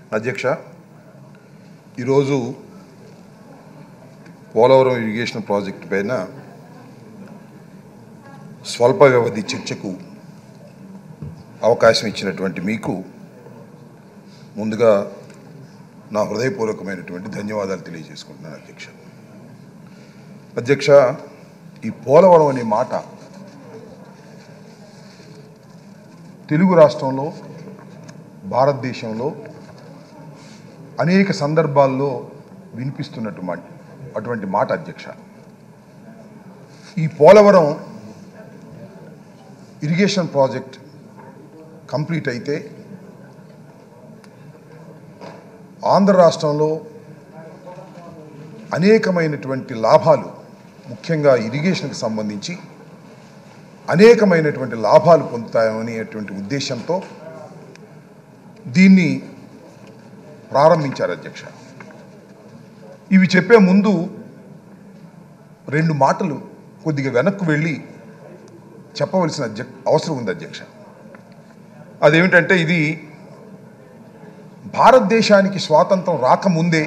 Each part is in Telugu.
అధ్యక్ష ఈరోజు పోలవరం ఇరిగేషన్ ప్రాజెక్టు పైన స్వల్ప వ్యవధి చర్చకు అవకాశం ఇచ్చినటువంటి మీకు ముందుగా నా హృదయపూర్వకమైనటువంటి ధన్యవాదాలు తెలియజేసుకుంటున్నాను అధ్యక్ష అధ్యక్ష ఈ పోలవరం అనే మాట తెలుగు రాష్ట్రంలో భారతదేశంలో అనేక సందర్భాల్లో వినిపిస్తున్నట్టు మాట అటువంటి మాట అధ్యక్ష ఈ పోలవరం ఇరిగేషన్ ప్రాజెక్ట్ కంప్లీట్ అయితే ఆంధ్ర రాష్ట్రంలో అనేకమైనటువంటి లాభాలు ముఖ్యంగా ఇరిగేషన్కి సంబంధించి అనేకమైనటువంటి లాభాలు పొందుతాయనేటువంటి ఉద్దేశంతో దీన్ని ప్రారంభించారు అధ్యక్ష ఇవి చెప్పే ముందు రెండు మాటలు కొద్దిగా వెనక్కు వెళ్ళి చెప్పవలసిన అధ్యక్ష అవసరం ఉంది అధ్యక్ష అదేమిటంటే ఇది భారతదేశానికి స్వాతంత్రం రాకముందే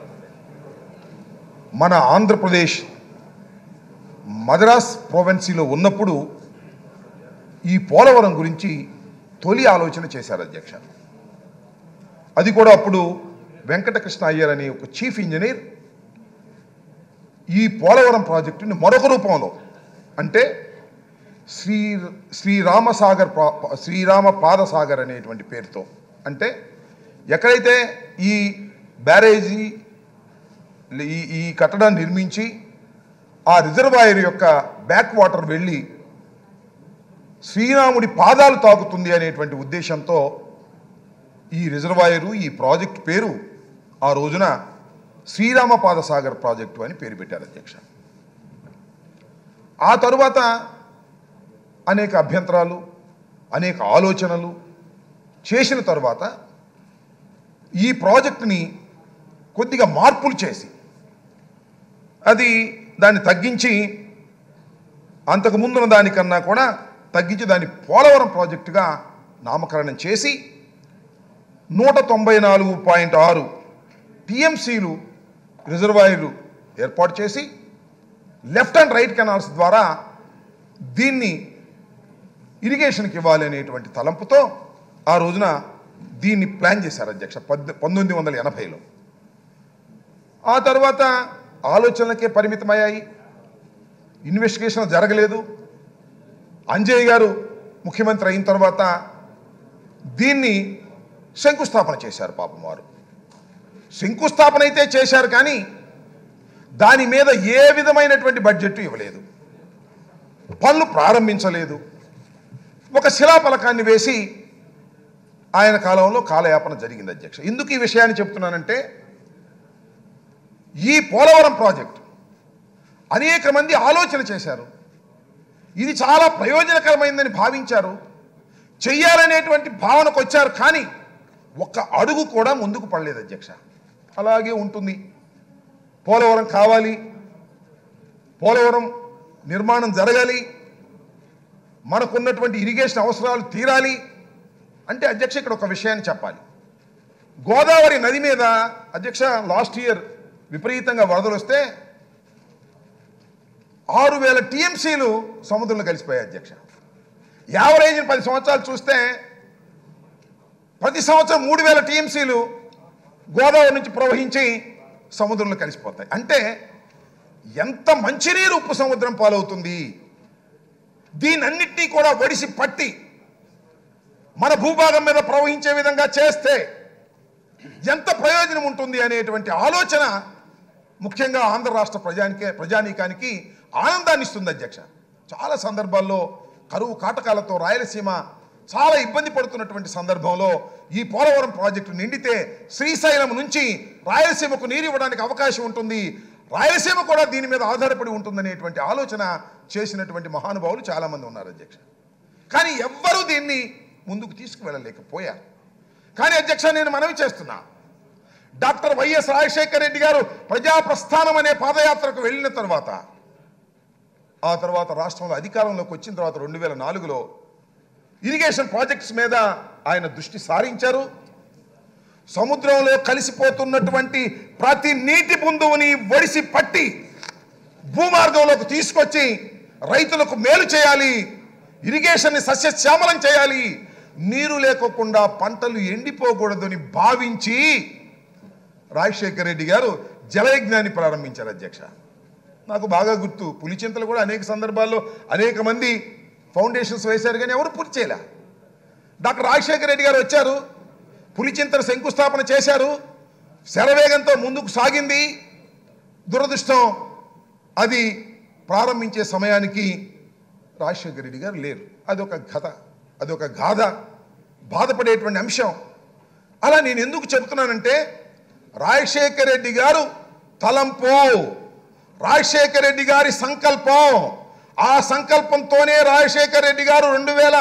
మన ఆంధ్రప్రదేశ్ మద్రాస్ ప్రొవెన్సీలో ఉన్నప్పుడు ఈ పోలవరం గురించి తొలి ఆలోచన చేశారు అధ్యక్ష అది కూడా అప్పుడు వెంకటకృష్ణ అయ్యర్ అనే ఒక చీఫ్ ఇంజనీర్ ఈ పోలవరం ప్రాజెక్టుని మరొక రూపంలో అంటే శ్రీ శ్రీరామసాగర్ ప్రా- శ్రీరామ పాదసాగర్ అనేటువంటి పేరుతో అంటే ఎక్కడైతే ఈ బ్యారేజీ ఈ ఈ కట్టడాన్ని నిర్మించి ఆ రిజర్వాయర్ యొక్క బ్యాక్ వాటర్ వెళ్ళి శ్రీరాముడి పాదాలు తాకుతుంది అనేటువంటి ఉద్దేశంతో ఈ రిజర్వాయరు ఈ ప్రాజెక్ట్ పేరు ఆ రోజున శ్రీరామ పాదసాగర్ ప్రాజెక్టు అని పేరు పెట్టారు అధ్యక్ష ఆ తరువాత అనేక అభ్యంతరాలు అనేక ఆలోచనలు చేసిన తర్వాత ఈ ప్రాజెక్టుని కొద్దిగా మార్పులు చేసి అది దాన్ని తగ్గించి అంతకు ముందున్న దానికన్నా కూడా తగ్గించి దాన్ని పోలవరం ప్రాజెక్టుగా నామకరణం చేసి నూట తొంభై నాలుగు పాయింట్ ఆరు టీఎంసీలు రిజర్వాయర్లు ఏర్పాటు చేసి లెఫ్ట్ అండ్ రైట్ కెనాల్స్ ద్వారా దీన్ని ఇరిగేషన్కి ఇవ్వాలి అనేటువంటి తలంపుతో ఆ రోజున దీన్ని ప్లాన్ చేశారు అధ్యక్ష పద్ పంతొమ్మిది వందల ఎనభైలో ఆ తర్వాత ఆలోచనలకే పరిమితమయ్యాయి ఇన్వెస్టిగేషన్ జరగలేదు అంజయ్ గారు ముఖ్యమంత్రి అయిన తర్వాత దీన్ని శంకుస్థాపన చేశారు పాపం వారు శంకుస్థాపన అయితే చేశారు కానీ దాని మీద ఏ విధమైనటువంటి బడ్జెట్ ఇవ్వలేదు పనులు ప్రారంభించలేదు ఒక శిలాఫలకాన్ని వేసి ఆయన కాలంలో కాలయాపన జరిగింది అధ్యక్ష ఎందుకు ఈ విషయాన్ని చెప్తున్నానంటే ఈ పోలవరం ప్రాజెక్ట్ అనేక మంది ఆలోచన చేశారు ఇది చాలా ప్రయోజనకరమైందని భావించారు చెయ్యాలనేటువంటి భావనకు వచ్చారు కానీ ఒక్క అడుగు కూడా ముందుకు పడలేదు అధ్యక్ష అలాగే ఉంటుంది పోలవరం కావాలి పోలవరం నిర్మాణం జరగాలి మనకున్నటువంటి ఇరిగేషన్ అవసరాలు తీరాలి అంటే అధ్యక్ష ఇక్కడ ఒక విషయాన్ని చెప్పాలి గోదావరి నది మీద అధ్యక్ష లాస్ట్ ఇయర్ విపరీతంగా వరదలు వస్తే ఆరు వేల టీఎంసీలు సముద్రంలో కలిసిపోయాయి అధ్యక్ష యావరేజ్ పది సంవత్సరాలు చూస్తే ప్రతి సంవత్సరం మూడు వేల టీఎంసీలు గోదావరి నుంచి ప్రవహించి సముద్రంలో కలిసిపోతాయి అంటే ఎంత మంచినీరు ఉప్పు సముద్రం పాలవుతుంది దీనన్నిటినీ కూడా ఒడిసి పట్టి మన భూభాగం మీద ప్రవహించే విధంగా చేస్తే ఎంత ప్రయోజనం ఉంటుంది అనేటువంటి ఆలోచన ముఖ్యంగా ఆంధ్ర రాష్ట్ర ప్రజానికే ప్రజానీకానికి ఆనందాన్ని ఇస్తుంది అధ్యక్ష చాలా సందర్భాల్లో కరువు కాటకాలతో రాయలసీమ చాలా ఇబ్బంది పడుతున్నటువంటి సందర్భంలో ఈ పోలవరం ప్రాజెక్టు నిండితే శ్రీశైలం నుంచి రాయలసీమకు నీరు ఇవ్వడానికి అవకాశం ఉంటుంది రాయలసీమ కూడా దీని మీద ఆధారపడి ఉంటుందనేటువంటి ఆలోచన చేసినటువంటి మహానుభావులు చాలామంది ఉన్నారు అధ్యక్ష కానీ ఎవ్వరూ దీన్ని ముందుకు తీసుకువెళ్ళలేకపోయారు కానీ అధ్యక్ష నేను మనవి చేస్తున్నా డాక్టర్ వైఎస్ రాజశేఖర రెడ్డి గారు ప్రజాప్రస్థానం అనే పాదయాత్రకు వెళ్ళిన తర్వాత ఆ తర్వాత రాష్ట్రంలో అధికారంలోకి వచ్చిన తర్వాత రెండు వేల నాలుగులో ఇరిగేషన్ ప్రాజెక్ట్స్ మీద ఆయన దృష్టి సారించారు సముద్రంలో కలిసిపోతున్నటువంటి ప్రతి నీటి బిందువుని ఒడిసి పట్టి భూమార్గంలోకి తీసుకొచ్చి రైతులకు మేలు చేయాలి ఇరిగేషన్ని సస్యశ్యామలం చేయాలి నీరు లేకోకుండా పంటలు ఎండిపోకూడదని భావించి రాజశేఖర రెడ్డి గారు జలయజ్ఞాన్ని ప్రారంభించారు అధ్యక్ష నాకు బాగా గుర్తు పులిచింతలు కూడా అనేక సందర్భాల్లో అనేక మంది ఫౌండేషన్స్ వేశారు కానీ ఎవరు పూర్తి చేయలే డాక్టర్ రాజశేఖర రెడ్డి గారు వచ్చారు పులిచింతల శంకుస్థాపన చేశారు శరవేగంతో ముందుకు సాగింది దురదృష్టం అది ప్రారంభించే సమయానికి రాజశేఖర రెడ్డి గారు లేరు అదొక కథ అదొక గాథ బాధపడేటువంటి అంశం అలా నేను ఎందుకు చెబుతున్నానంటే రాజశేఖర రెడ్డి గారు తలంపు రాజశేఖర రెడ్డి గారి సంకల్పం ఆ సంకల్పంతోనే రాజశేఖర రెడ్డి గారు రెండు వేల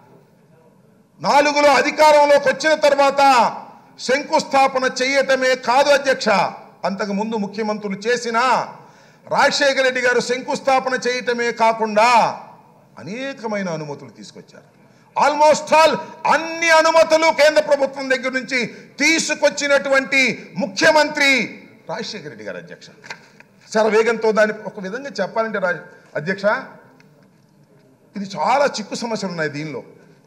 నాలుగులో అధికారంలోకి వచ్చిన తర్వాత శంకుస్థాపన చేయటమే కాదు అధ్యక్ష అంతకు ముందు ముఖ్యమంత్రులు చేసిన రాజశేఖర రెడ్డి గారు శంకుస్థాపన చేయటమే కాకుండా అనేకమైన అనుమతులు తీసుకొచ్చారు ఆల్మోస్ట్ ఆల్ అన్ని అనుమతులు కేంద్ర ప్రభుత్వం దగ్గర నుంచి తీసుకొచ్చినటువంటి ముఖ్యమంత్రి రాజశేఖర రెడ్డి గారు అధ్యక్ష చాలా వేగంతో దాన్ని ఒక విధంగా చెప్పాలంటే రాజ అధ్యక్ష ఇది చాలా చిక్కు సమస్యలు ఉన్నాయి దీనిలో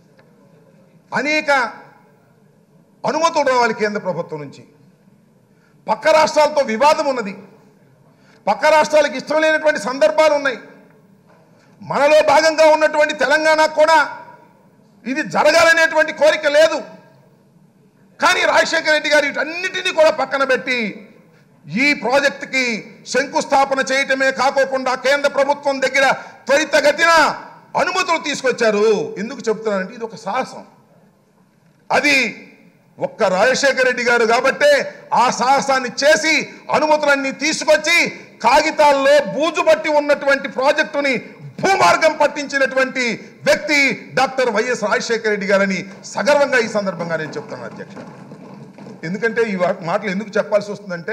అనేక అనుమతులు రావాలి కేంద్ర ప్రభుత్వం నుంచి పక్క రాష్ట్రాలతో వివాదం ఉన్నది పక్క రాష్ట్రాలకు ఇష్టం లేనటువంటి సందర్భాలు ఉన్నాయి మనలో భాగంగా ఉన్నటువంటి తెలంగాణ కూడా ఇది జరగాలనేటువంటి కోరిక లేదు కానీ రాజశేఖర రెడ్డి గారు వీటన్నిటినీ కూడా పక్కన పెట్టి ఈ ప్రాజెక్టుకి శంకుస్థాపన చేయటమే కాకోకుండా కేంద్ర ప్రభుత్వం దగ్గర త్వరితగతిన అనుమతులు తీసుకొచ్చారు ఎందుకు చెప్తున్నానంటే ఇది ఒక సాహసం అది ఒక్క రాజశేఖర రెడ్డి గారు కాబట్టే ఆ సాహసాన్ని చేసి అనుమతులన్నీ తీసుకొచ్చి కాగితాల్లో బూజు పట్టి ఉన్నటువంటి ప్రాజెక్టుని భూమార్గం పట్టించినటువంటి వ్యక్తి డాక్టర్ వైఎస్ రాజశేఖర రెడ్డి గారని సగర్వంగా ఈ సందర్భంగా నేను చెప్తున్నాను అధ్యక్ష ఎందుకంటే ఈ వా- మాటలు ఎందుకు చెప్పాల్సి వస్తుందంటే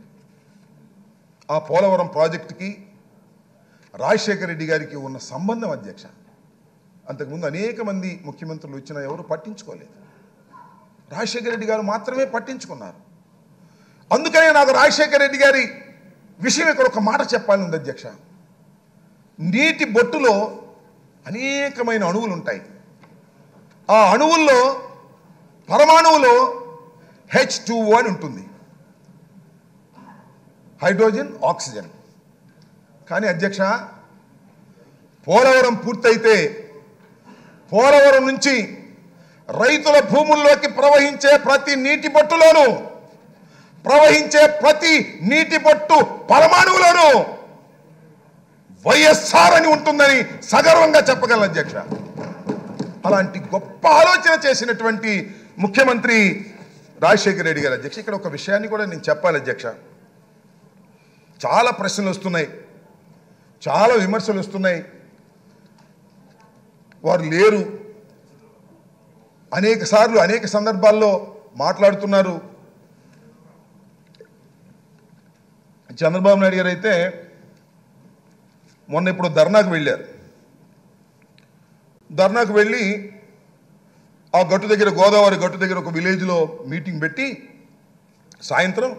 ఆ పోలవరం ప్రాజెక్టుకి రాజశేఖర రెడ్డి గారికి ఉన్న సంబంధం అధ్యక్ష అంతకుముందు అనేక మంది ముఖ్యమంత్రులు వచ్చినా ఎవరు పట్టించుకోలేదు రాజశేఖర రెడ్డి గారు మాత్రమే పట్టించుకున్నారు అందుకనే నాకు రాజశేఖర రెడ్డి గారి విషయం ఇక్కడ ఒక మాట చెప్పాలని ఉంది అధ్యక్ష నీటి బొట్టులో అనేకమైన అణువులు ఉంటాయి ఆ అణువుల్లో పరమాణువులో హెచ్ అని ఉంటుంది హైడ్రోజన్ ఆక్సిజన్ కానీ అధ్యక్ష పోలవరం పూర్తయితే పోలవరం నుంచి రైతుల భూముల్లోకి ప్రవహించే ప్రతి నీటి బొట్టులోనూ ప్రవహించే ప్రతి నీటి బొట్టు పరమాణువులోనూ వైఎస్ఆర్ అని ఉంటుందని సగర్వంగా చెప్పగలను అధ్యక్ష అలాంటి గొప్ప ఆలోచన చేసినటువంటి ముఖ్యమంత్రి రాజశేఖర రెడ్డి గారు అధ్యక్ష ఇక్కడ ఒక విషయాన్ని కూడా నేను చెప్పాలి అధ్యక్ష చాలా ప్రశ్నలు వస్తున్నాయి చాలా విమర్శలు వస్తున్నాయి వారు లేరు అనేక సార్లు అనేక సందర్భాల్లో మాట్లాడుతున్నారు చంద్రబాబు నాయుడు గారు అయితే మొన్న ఇప్పుడు ధర్నాకు వెళ్ళారు ధర్నాకు వెళ్ళి ఆ గట్టు దగ్గర గోదావరి గట్టు దగ్గర ఒక విలేజ్లో మీటింగ్ పెట్టి సాయంత్రం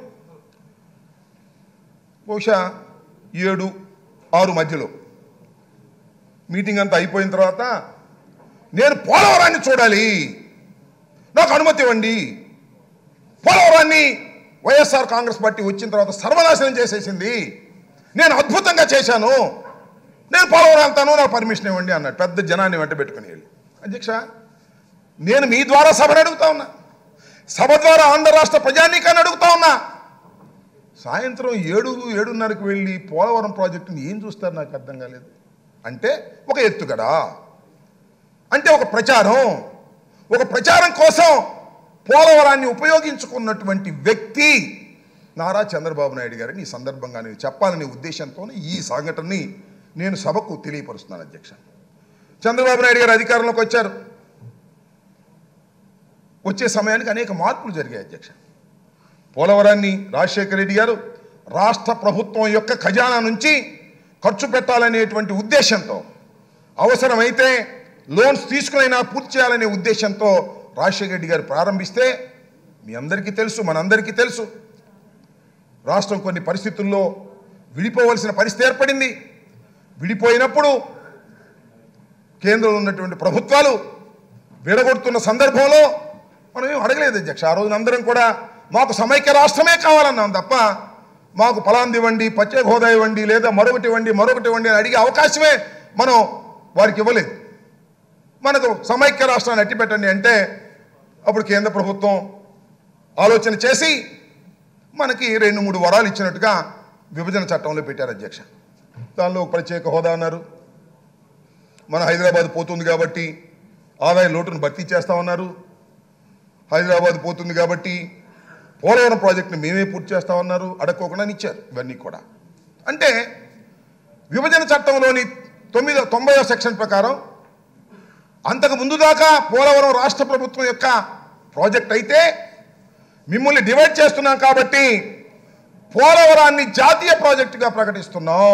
బహుశా ఏడు ఆరు మధ్యలో మీటింగ్ అంతా అయిపోయిన తర్వాత నేను పోలవరాన్ని చూడాలి నాకు అనుమతి ఇవ్వండి పోలవరాన్ని వైఎస్ఆర్ కాంగ్రెస్ పార్టీ వచ్చిన తర్వాత సర్వనాశనం చేసేసింది నేను అద్భుతంగా చేశాను నేను పోలవరం వెళ్తాను నాకు పర్మిషన్ ఇవ్వండి అన్నాడు పెద్ద జనాన్ని వెంట పెట్టుకుని వెళ్ళి అధ్యక్ష నేను మీ ద్వారా సభను అడుగుతా ఉన్నా సభ ద్వారా ఆంధ్ర రాష్ట్ర ప్రజానీకాన్ని అడుగుతా ఉన్నా సాయంత్రం ఏడు ఏడున్నరకు వెళ్ళి పోలవరం ప్రాజెక్టుని ఏం చూస్తారు నాకు అర్థం కాలేదు అంటే ఒక ఎత్తుగడా అంటే ఒక ప్రచారం ఒక ప్రచారం కోసం పోలవరాన్ని ఉపయోగించుకున్నటువంటి వ్యక్తి నారా చంద్రబాబు నాయుడు గారిని ఈ సందర్భంగా నేను చెప్పాలనే ఉద్దేశంతోనే ఈ సంఘటనని నేను సభకు తెలియపరుస్తున్నాను అధ్యక్ష చంద్రబాబు నాయుడు గారు అధికారంలోకి వచ్చారు వచ్చే సమయానికి అనేక మార్పులు జరిగాయి అధ్యక్ష పోలవరాన్ని రాజశేఖర రెడ్డి గారు రాష్ట్ర ప్రభుత్వం యొక్క ఖజానా నుంచి ఖర్చు పెట్టాలనేటువంటి ఉద్దేశంతో అవసరమైతే లోన్స్ తీసుకునైనా పూర్తి చేయాలనే ఉద్దేశంతో రాజశేఖర రెడ్డి గారు ప్రారంభిస్తే మీ అందరికీ తెలుసు మనందరికీ తెలుసు రాష్ట్రం కొన్ని పరిస్థితుల్లో విడిపోవలసిన పరిస్థితి ఏర్పడింది విడిపోయినప్పుడు కేంద్రంలో ఉన్నటువంటి ప్రభుత్వాలు విడగొడుతున్న సందర్భంలో మనం ఏం అడగలేదు అధ్యక్ష ఆ రోజున అందరం కూడా మాకు సమైక్య రాష్ట్రమే కావాలన్నాం తప్ప మాకు ఫలాంది ఇవ్వండి ప్రత్యేక హోదా ఇవ్వండి లేదా మరొకటి ఇవ్వండి మరొకటి ఇవ్వండి అని అడిగే అవకాశమే మనం వారికి ఇవ్వలేదు మనకు సమైక్య రాష్ట్రాన్ని అట్టిపెట్టండి అంటే అప్పుడు కేంద్ర ప్రభుత్వం ఆలోచన చేసి మనకి రెండు మూడు వరాలు ఇచ్చినట్టుగా విభజన చట్టంలో పెట్టారు అధ్యక్ష దానిలో ఒక ప్రత్యేక హోదా అన్నారు మన హైదరాబాద్ పోతుంది కాబట్టి ఆదాయ లోటును భర్తీ చేస్తామన్నారు హైదరాబాద్ పోతుంది కాబట్టి పోలవరం ప్రాజెక్టుని మేమే పూర్తి చేస్తామన్నారు అడక్కోకుండా ఇచ్చారు ఇవన్నీ కూడా అంటే విభజన చట్టంలోని తొమ్మిదో తొంభైవ సెక్షన్ ప్రకారం అంతకు ముందు దాకా పోలవరం రాష్ట్ర ప్రభుత్వం యొక్క ప్రాజెక్ట్ అయితే మిమ్మల్ని డివైడ్ చేస్తున్నాం కాబట్టి పోలవరాన్ని జాతీయ ప్రాజెక్టుగా ప్రకటిస్తున్నాం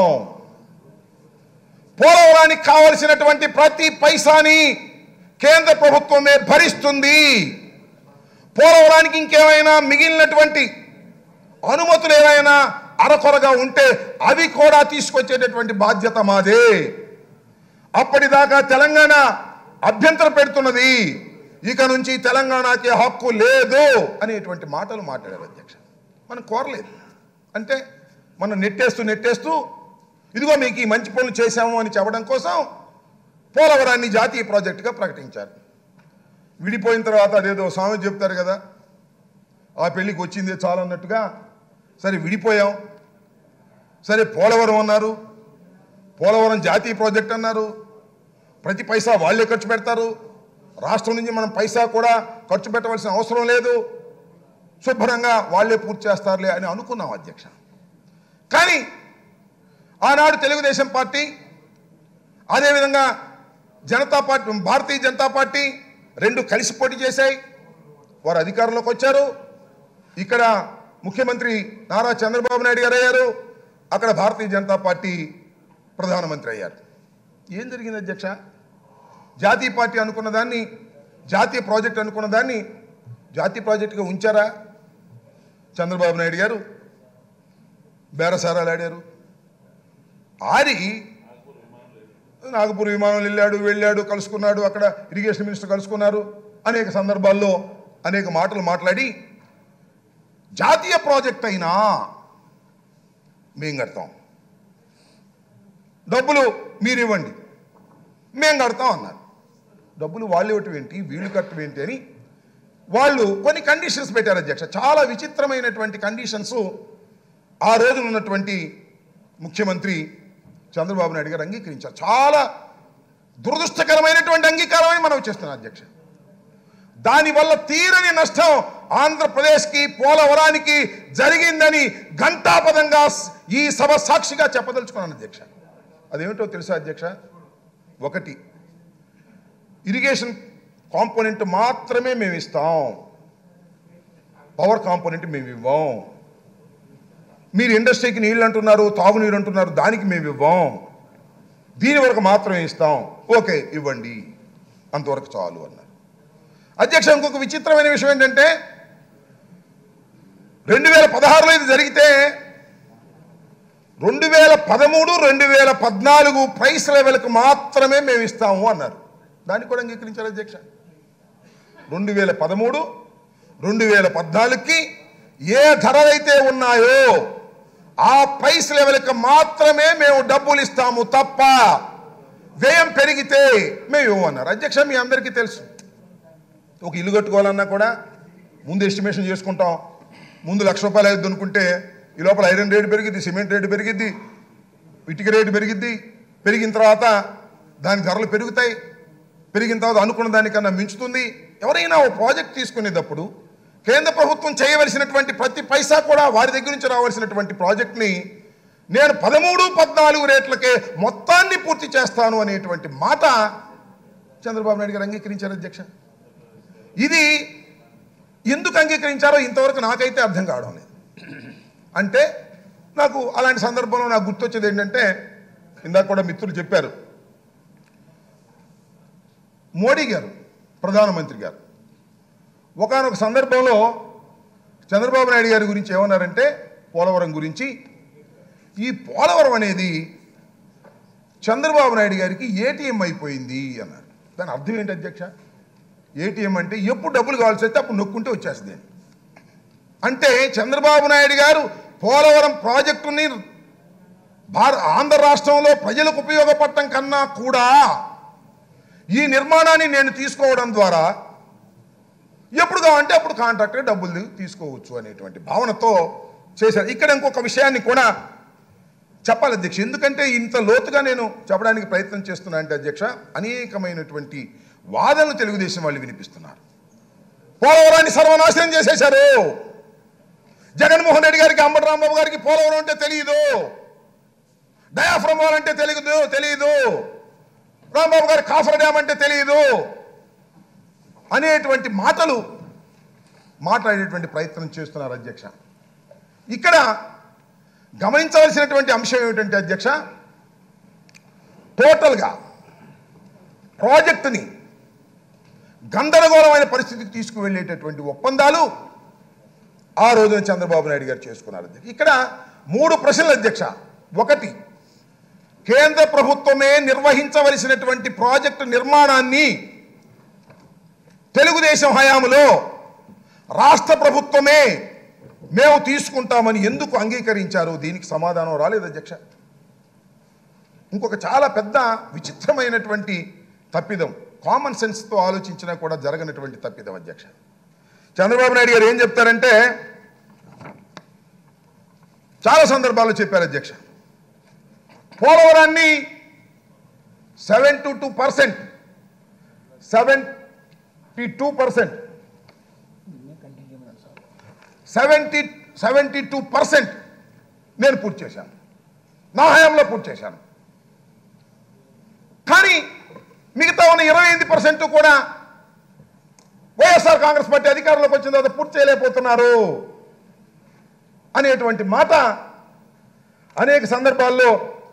పోలవరానికి కావలసినటువంటి ప్రతి పైసాని కేంద్ర ప్రభుత్వమే భరిస్తుంది పోలవరానికి ఇంకేమైనా మిగిలినటువంటి అనుమతులు ఏమైనా అరకొరగా ఉంటే అవి కూడా తీసుకొచ్చేటటువంటి బాధ్యత మాదే అప్పటిదాకా తెలంగాణ అభ్యంతరం పెడుతున్నది ఇక నుంచి తెలంగాణకి హక్కు లేదు అనేటువంటి మాటలు మాట్లాడారు అధ్యక్ష మనం కోరలేదు అంటే మనం నెట్టేస్తూ నెట్టేస్తూ ఇదిగో మీకు ఈ మంచి పనులు చేశాము అని చెప్పడం కోసం పోలవరాన్ని జాతీయ ప్రాజెక్టుగా ప్రకటించారు విడిపోయిన తర్వాత అదేదో స్వామి చెప్తారు కదా ఆ పెళ్ళికి వచ్చింది చాలన్నట్టుగా సరే విడిపోయాం సరే పోలవరం అన్నారు పోలవరం జాతీయ ప్రాజెక్ట్ అన్నారు ప్రతి పైసా వాళ్ళే ఖర్చు పెడతారు రాష్ట్రం నుంచి మనం పైసా కూడా ఖర్చు పెట్టవలసిన అవసరం లేదు శుభ్రంగా వాళ్ళే పూర్తి చేస్తారులే అని అనుకున్నాం అధ్యక్ష కానీ ఆనాడు తెలుగుదేశం పార్టీ అదేవిధంగా జనతా పార్టీ భారతీయ జనతా పార్టీ రెండు కలిసి పోటీ చేశాయి వారు అధికారంలోకి వచ్చారు ఇక్కడ ముఖ్యమంత్రి నారా చంద్రబాబు నాయుడు గారు అయ్యారు అక్కడ భారతీయ జనతా పార్టీ ప్రధానమంత్రి అయ్యారు ఏం జరిగింది అధ్యక్ష జాతీయ పార్టీ అనుకున్న దాన్ని జాతీయ ప్రాజెక్ట్ అనుకున్న దాన్ని జాతీయ ప్రాజెక్టుగా ఉంచారా చంద్రబాబు నాయుడు గారు బేరసారాలు ఆడారు ఆడి నాగపూర్ విమానం వెళ్ళాడు వెళ్ళాడు కలుసుకున్నాడు అక్కడ ఇరిగేషన్ మినిస్టర్ కలుసుకున్నారు అనేక సందర్భాల్లో అనేక మాటలు మాట్లాడి జాతీయ ప్రాజెక్ట్ అయినా మేం కడతాం డబ్బులు మీరు ఇవ్వండి మేం కడతాం అన్నారు డబ్బులు వాళ్ళు ఇవ్వటం ఏంటి వీళ్ళు కట్టడం ఏంటి అని వాళ్ళు కొన్ని కండిషన్స్ పెట్టారు అధ్యక్ష చాలా విచిత్రమైనటువంటి కండిషన్స్ ఆ రోజున ఉన్నటువంటి ముఖ్యమంత్రి చంద్రబాబు నాయుడు గారు అంగీకరించారు చాలా దురదృష్టకరమైనటువంటి అంగీకారం అని మనం చేస్తున్నాం అధ్యక్ష దానివల్ల తీరని నష్టం ఆంధ్రప్రదేశ్కి పోలవరానికి జరిగిందని ఘంటాపదంగా ఈ సభ సాక్షిగా చెప్పదలుచుకున్నాను అధ్యక్ష అదేమిటో తెలుసా అధ్యక్ష ఒకటి ఇరిగేషన్ కాంపోనెంట్ మాత్రమే మేము ఇస్తాం పవర్ కాంపోనెంట్ మేము ఇవ్వం మీరు ఇండస్ట్రీకి నీళ్ళు అంటున్నారు తాగునీరు అంటున్నారు దానికి మేము ఇవ్వం దీని వరకు మాత్రమే ఇస్తాం ఓకే ఇవ్వండి అంతవరకు చాలు అన్నారు అధ్యక్ష ఇంకొక విచిత్రమైన విషయం ఏంటంటే రెండు వేల పదహారులో ఇది జరిగితే రెండు వేల పదమూడు రెండు వేల పద్నాలుగు ప్రైస్ లెవెల్కి మాత్రమే మేము ఇస్తాము అన్నారు దాన్ని కూడా అంగీకరించారు అధ్యక్ష రెండు వేల పదమూడు రెండు వేల పద్నాలుగుకి ఏ ధరలైతే ఉన్నాయో ఆ ప్రైస్ లెవెల్కి మాత్రమే మేము డబ్బులు ఇస్తాము తప్ప వ్యయం పెరిగితే మేము ఇవ్వమన్నారు అధ్యక్ష మీ అందరికీ తెలుసు ఒక ఇల్లు కట్టుకోవాలన్నా కూడా ముందు ఎస్టిమేషన్ చేసుకుంటాం ముందు లక్ష రూపాయలు అయ్యింది అనుకుంటే ఈ లోపల ఐరన్ రేటు పెరిగిద్ది సిమెంట్ రేటు పెరిగిద్ది ఇటుక రేటు పెరిగిద్ది పెరిగిన తర్వాత దాని ధరలు పెరుగుతాయి పెరిగిన తర్వాత అనుకున్న దానికన్నా మించుతుంది ఎవరైనా ఓ ప్రాజెక్ట్ తీసుకునేటప్పుడు కేంద్ర ప్రభుత్వం చేయవలసినటువంటి ప్రతి పైసా కూడా వారి దగ్గర నుంచి రావాల్సినటువంటి ప్రాజెక్ట్ని నేను పదమూడు పద్నాలుగు రేట్లకే మొత్తాన్ని పూర్తి చేస్తాను అనేటువంటి మాట చంద్రబాబు నాయుడు గారు అంగీకరించారు అధ్యక్ష ఇది ఎందుకు అంగీకరించారో ఇంతవరకు నాకైతే అర్థం కావడం లేదు అంటే నాకు అలాంటి సందర్భంలో నాకు గుర్తొచ్చేది ఏంటంటే ఇందాక కూడా మిత్రులు చెప్పారు మోడీ గారు ప్రధానమంత్రి గారు ఒకానొక సందర్భంలో చంద్రబాబు నాయుడు గారి గురించి ఏమన్నారంటే పోలవరం గురించి ఈ పోలవరం అనేది చంద్రబాబు నాయుడు గారికి ఏటీఎం అయిపోయింది అన్నారు దాని అర్థం ఏంటి అధ్యక్ష ఏటీఎం అంటే ఎప్పుడు డబ్బులు కావాల్సి వస్తే అప్పుడు నొక్కుంటే వచ్చేస్తుంది అని. అంటే చంద్రబాబు నాయుడు గారు పోలవరం ప్రాజెక్టుని భార ఆంధ్ర రాష్ట్రంలో ప్రజలకు ఉపయోగపడటం కన్నా కూడా ఈ నిర్మాణాన్ని నేను తీసుకోవడం ద్వారా ఎప్పుడు కావాలంటే అప్పుడు కాంట్రాక్టర్ డబ్బులు తీసుకోవచ్చు అనేటువంటి భావనతో చేశారు ఇక్కడ ఇంకొక విషయాన్ని కూడా చెప్పాలి అధ్యక్ష ఎందుకంటే ఇంత లోతుగా నేను చెప్పడానికి ప్రయత్నం చేస్తున్నా అంటే అధ్యక్ష అనేకమైనటువంటి వాదనలు తెలుగుదేశం వాళ్ళు వినిపిస్తున్నారు పోలవరాన్ని సర్వనాశనం చేసేశారు జగన్మోహన్ రెడ్డి గారికి అంబటి రాంబాబు గారికి పోలవరం అంటే తెలియదు డయాఫ్రమ్ వాల్ అంటే తెలియదు తెలియదు రాంబాబు గారి కాఫర్ డ్యామ్ అంటే తెలియదు అనేటువంటి మాటలు మాట్లాడేటువంటి ప్రయత్నం చేస్తున్నారు అధ్యక్ష ఇక్కడ గమనించవలసినటువంటి అంశం ఏమిటంటే అధ్యక్ష టోటల్గా ప్రాజెక్టుని గందరగోళమైన పరిస్థితికి తీసుకువెళ్ళేటటువంటి ఒప్పందాలు ఆ రోజున చంద్రబాబు నాయుడు గారు చేసుకున్నారు అధ్యక్ష ఇక్కడ మూడు ప్రశ్నలు అధ్యక్ష ఒకటి కేంద్ర ప్రభుత్వమే నిర్వహించవలసినటువంటి ప్రాజెక్టు నిర్మాణాన్ని తెలుగుదేశం హయాంలో రాష్ట్ర ప్రభుత్వమే మేము తీసుకుంటామని ఎందుకు అంగీకరించారు దీనికి సమాధానం రాలేదు అధ్యక్ష ఇంకొక చాలా పెద్ద విచిత్రమైనటువంటి తప్పిదం కామన్ సెన్స్తో ఆలోచించినా కూడా జరగనటువంటి తప్పిదం అధ్యక్ష చంద్రబాబు నాయుడు గారు ఏం చెప్తారంటే చాలా సందర్భాల్లో చెప్పారు అధ్యక్ష పోలవరాన్ని seven to two percent seventy two percent seventy seventy two percent నేను పూర్తి చేశాను నా హయాంలో పూర్తి చేశాను కానీ మిగతా ఉన్న ఇరవై ఎనిమిది పర్సెంట్ కూడా వైఎస్ఆర్ కాంగ్రెస్ పార్టీ అధికారంలోకి వచ్చిన తర్వాత పూర్తి చేయలేకపోతున్నారు అనేటువంటి మాట అనేక సందర్భాల్లో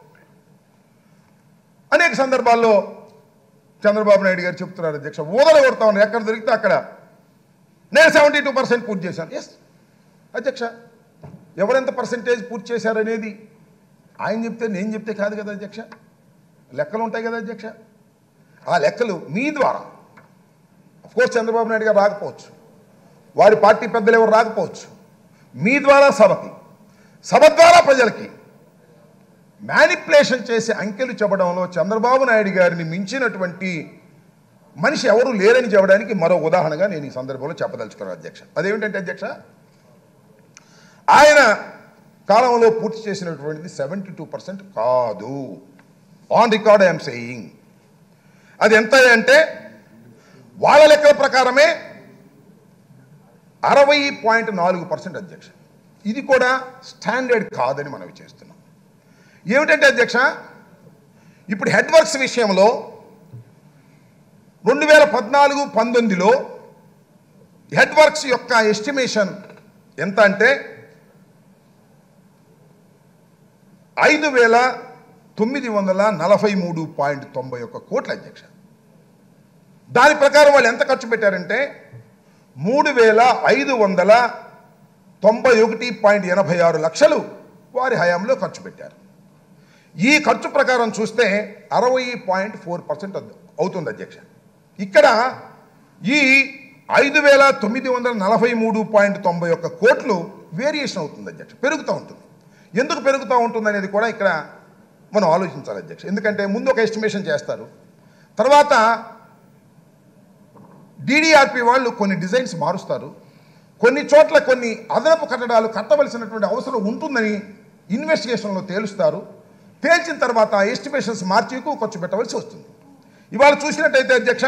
అనేక సందర్భాల్లో చంద్రబాబు నాయుడు గారు చెప్తున్నారు అధ్యక్ష ఊదలు కొడతా ఉన్నారు ఎక్కడ దొరికితే అక్కడ నేను సెవెంటీ టూ పర్సెంట్ పూర్తి చేశాను ఎస్ అధ్యక్ష ఎవరెంత పర్సెంటేజ్ పూర్తి చేశారనేది ఆయన చెప్తే నేను చెప్తే కాదు కదా అధ్యక్ష లెక్కలు ఉంటాయి కదా అధ్యక్ష ఆ లెక్కలు మీ ద్వారా కోర్స్ చంద్రబాబు నాయుడు గారు రాకపోవచ్చు వారి పార్టీ పెద్దలు ఎవరు రాకపోవచ్చు మీ ద్వారా సభకి సభ ద్వారా ప్రజలకి మ్యానిపులేషన్ చేసే అంకెలు చెప్పడంలో చంద్రబాబు నాయుడు గారిని మించినటువంటి మనిషి ఎవరు లేరని చెప్పడానికి మరో ఉదాహరణగా నేను ఈ సందర్భంలో చెప్పదలుచుకున్నాను అధ్యక్ష అదేమిటంటే అధ్యక్ష ఆయన కాలంలో పూర్తి చేసినటువంటిది సెవెంటీ టూ పర్సెంట్ కాదు ఆన్ రికార్డ్ ఐఎమ్ సేయింగ్ అది ఎంత అంటే వాళ్ళ లెక్కల ప్రకారమే అరవై పాయింట్ నాలుగు పర్సెంట్ అధ్యక్ష ఇది కూడా స్టాండర్డ్ కాదని మనవి చేస్తున్నాం ఏమిటంటే అధ్యక్ష ఇప్పుడు హెడ్ వర్క్స్ విషయంలో రెండు వేల పద్నాలుగు పంతొమ్మిదిలో హెడ్ వర్క్స్ యొక్క ఎస్టిమేషన్ ఎంత అంటే ఐదు వేల తొమ్మిది వందల నలభై మూడు పాయింట్ తొంభై ఒక్క కోట్ల అధ్యక్ష దాని ప్రకారం వాళ్ళు ఎంత ఖర్చు పెట్టారంటే మూడు వేల ఐదు వందల తొంభై ఒకటి పాయింట్ ఎనభై ఆరు లక్షలు వారి హయాంలో ఖర్చు పెట్టారు ఈ ఖర్చు ప్రకారం చూస్తే అరవై పాయింట్ ఫోర్ పర్సెంట్ అవుతుంది అధ్యక్ష ఇక్కడ ఈ ఐదు వేల తొమ్మిది వందల నలభై మూడు పాయింట్ తొంభై ఒక్క కోట్లు వేరియేషన్ అవుతుంది అధ్యక్ష పెరుగుతూ ఉంటుంది ఎందుకు పెరుగుతూ ఉంటుంది అనేది కూడా ఇక్కడ మనం ఆలోచించాలి అధ్యక్ష ఎందుకంటే ముందు ఒక ఎస్టిమేషన్ చేస్తారు తర్వాత డిడిఆర్పి వాళ్ళు కొన్ని డిజైన్స్ మారుస్తారు కొన్ని చోట్ల కొన్ని అదనపు కట్టడాలు కట్టవలసినటువంటి అవసరం ఉంటుందని ఇన్వెస్టిగేషన్లో తేలుస్తారు తేల్చిన తర్వాత ఎస్టిమేషన్స్ మార్చి ఎక్కువ ఖర్చు పెట్టవలసి వస్తుంది ఇవాళ చూసినట్టయితే అధ్యక్ష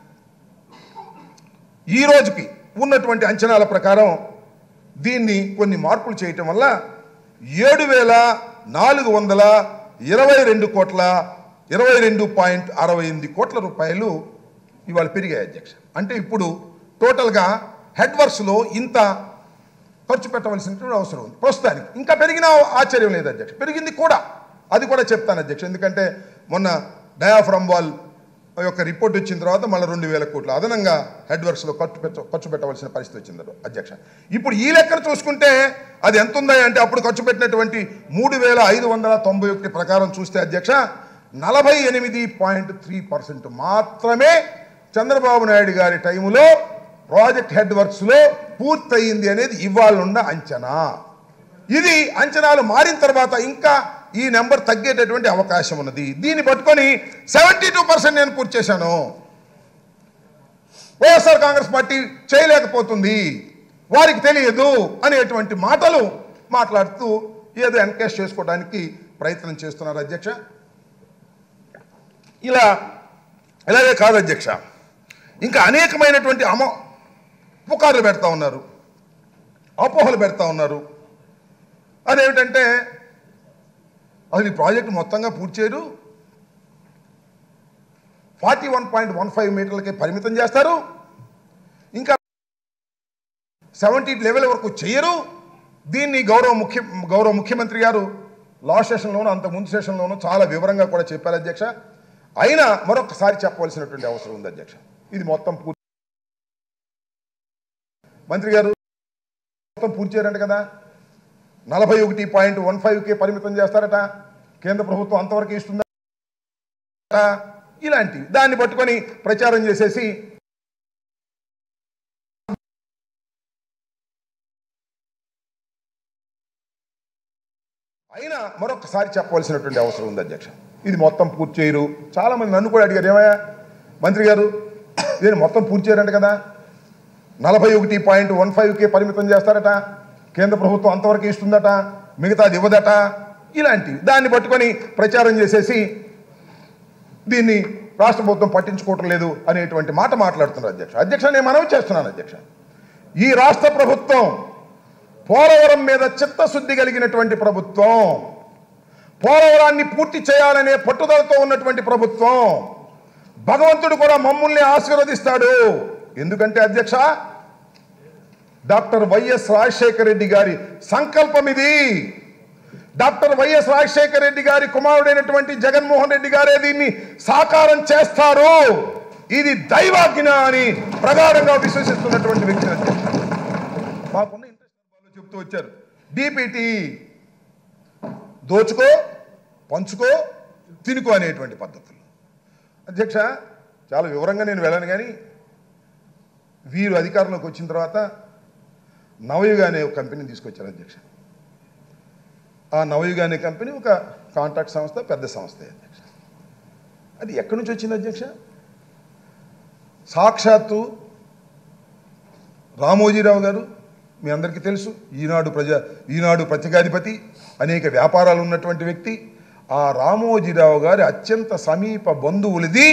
ఈ రోజుకి ఉన్నటువంటి అంచనాల ప్రకారం దీన్ని కొన్ని మార్పులు చేయటం వల్ల ఏడు వేల నాలుగు వందల ఇరవై రెండు కోట్ల ఇరవై రెండు పాయింట్ అరవై ఎనిమిది కోట్ల రూపాయలు ఇవాళ పెరిగాయి అధ్యక్ష అంటే ఇప్పుడు టోటల్గా హెడ్ వర్క్స్లో ఇంత ఖర్చు పెట్టవలసినటువంటి అవసరం ఉంది ప్రస్తుతానికి ఇంకా పెరిగినా ఆశ్చర్యం లేదు అధ్యక్ష పెరిగింది కూడా అది కూడా చెప్తాను అధ్యక్ష ఎందుకంటే మొన్న డయాఫ్రమ్ వాల్ యొక్క రిపోర్ట్ వచ్చిన తర్వాత మళ్ళీ రెండు వేల కోట్లు అదనంగా హెడ్ వర్క్స్లో ఖర్చు పెట్ట ఖర్చు పెట్టవలసిన పరిస్థితి వచ్చింది అధ్యక్ష ఇప్పుడు ఈ లెక్కన చూసుకుంటే అది ఎంత ఉందా అంటే అప్పుడు ఖర్చు పెట్టినటువంటి మూడు వేల ఐదు వందల తొంభై ఒకటి ప్రకారం చూస్తే అధ్యక్ష నలభై ఎనిమిది పాయింట్ త్రీ పర్సెంట్ మాత్రమే చంద్రబాబు నాయుడు గారి టైములో ప్రాజెక్ట్ హెడ్ వర్క్స్లో పూర్తయింది అనేది ఇవాళ ఉన్న అంచనా ఇది అంచనాలు మారిన తర్వాత ఇంకా ఈ నెంబర్ తగ్గేటటువంటి అవకాశం ఉన్నది దీన్ని పట్టుకొని సెవెంటీ టూ పర్సెంట్ నేను పూర్తి చేశాను వైఎస్ఆర్ కాంగ్రెస్ పార్టీ చేయలేకపోతుంది వారికి తెలియదు అనేటువంటి మాటలు మాట్లాడుతూ ఏదో ఎన్కేష్ చేసుకోవడానికి ప్రయత్నం చేస్తున్నారు అధ్యక్ష ఇలా ఇలాగే కాదు అధ్యక్ష ఇంకా అనేకమైనటువంటి అమ పుకార్లు పెడతా ఉన్నారు అపోహలు పెడతా ఉన్నారు అదేమిటంటే అసలు ఈ ప్రాజెక్టు మొత్తంగా పూర్తి చేయరు forty one point one five మీటర్లకే పరిమితం చేస్తారు ఇంకా సెవెంటీ లెవెల్ వరకు చేయరు దీన్ని గౌరవ ముఖ్య గౌరవ ముఖ్యమంత్రి గారు లా సెషన్లోనూ అంత ముందు సెషన్లోనూ చాలా వివరంగా కూడా చెప్పారు అధ్యక్ష అయినా మరొకసారి చెప్పవలసినటువంటి అవసరం ఉంది అధ్యక్ష ఇది మొత్తం పూర్తి మంత్రి గారు మొత్తం పూర్తి చేయరంట కదా నలభై ఒకటి పాయింట్ వన్ ఫైవ్కి పరిమితం చేస్తారట కేంద్ర ప్రభుత్వం అంతవరకు ఇస్తుందా ఇలాంటివి దాన్ని పట్టుకొని ప్రచారం చేసేసి అయినా మరొకసారి చెప్పవలసినటువంటి అవసరం ఉంది అధ్యక్ష ఇది మొత్తం పూర్తి చేయరు చాలా మంది నన్ను కూడా అడిగారు ఏమయ్యా మంత్రి గారు దీన్ని మొత్తం పూర్తి చేయరంట కదా నలభై ఒకటి పాయింట్ వన్ ఫైవ్కి పరిమితం చేస్తారట కేంద్ర ప్రభుత్వం అంతవరకు ఇస్తుందట మిగతాది ఇవ్వదట ఇలాంటివి దాన్ని పట్టుకొని ప్రచారం చేసేసి దీన్ని రాష్ట్ర ప్రభుత్వం పట్టించుకోవటం లేదు అనేటువంటి మాట మాట్లాడుతున్నారు అధ్యక్ష అధ్యక్ష నేను మనవి చేస్తున్నాను అధ్యక్ష ఈ రాష్ట్ర ప్రభుత్వం పోలవరం మీద చిత్తశుద్ధి కలిగినటువంటి ప్రభుత్వం పోలవరాన్ని పూర్తి చేయాలనే పట్టుదలతో ఉన్నటువంటి ప్రభుత్వం భగవంతుడు కూడా మమ్మల్ని ఆశీర్వదిస్తాడు ఎందుకంటే అధ్యక్ష డాక్టర్ వైఎస్ రాజశేఖర రెడ్డి గారి సంకల్పం ఇది డాక్టర్ వైఎస్ రాజశేఖర రెడ్డి గారి కుమారుడైనటువంటి జగన్మోహన్ రెడ్డి గారే దీన్ని సాకారం చేస్తారు ఇది దైవాజ్ఞ అని ప్రగాఢంగా విశ్వసిస్తున్నటువంటి వ్యక్తి అధ్యక్ష మాకున్న ఇంట్రెస్ట్ చెప్తూ వచ్చారు డిపిటి దోచుకో పంచుకో తినుకో అనేటువంటి పద్ధతులు అధ్యక్ష చాలా వివరంగా నేను వెళ్ళను కానీ వీరు అధికారంలోకి వచ్చిన తర్వాత నవయుగ అనే ఒక కంపెనీని తీసుకొచ్చారు అధ్యక్ష ఆ నవయుగ అనే కంపెనీ ఒక కాంట్రాక్ట్ సంస్థ పెద్ద సంస్థ అధ్యక్ష అది ఎక్కడి నుంచి వచ్చింది అధ్యక్ష సాక్షాత్తు రామోజీరావు గారు మీ అందరికీ తెలుసు ఈనాడు ప్రజా ఈనాడు పత్రికాధిపతి అనేక వ్యాపారాలు ఉన్నటువంటి వ్యక్తి ఆ రామోజీరావు గారి అత్యంత సమీప బంధువులది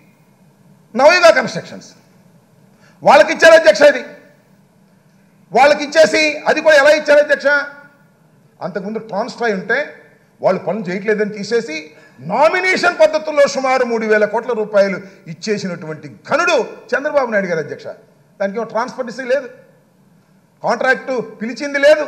నవయుగ కన్స్ట్రక్షన్స్ వాళ్ళకి ఇచ్చారు అధ్యక్ష ఇది వాళ్ళకి ఇచ్చేసి అది కూడా ఎలా ఇచ్చారు అధ్యక్ష అంతకుముందు ట్రాన్స్ఫర్ ఉంటే వాళ్ళు పనులు చేయట్లేదని తీసేసి నామినేషన్ పద్ధతుల్లో సుమారు మూడు వేల కోట్ల రూపాయలు ఇచ్చేసినటువంటి ఘనుడు చంద్రబాబు నాయుడు గారు అధ్యక్ష దానికి ఏమో ట్రాన్స్పరెన్సీ లేదు కాంట్రాక్టు పిలిచింది లేదు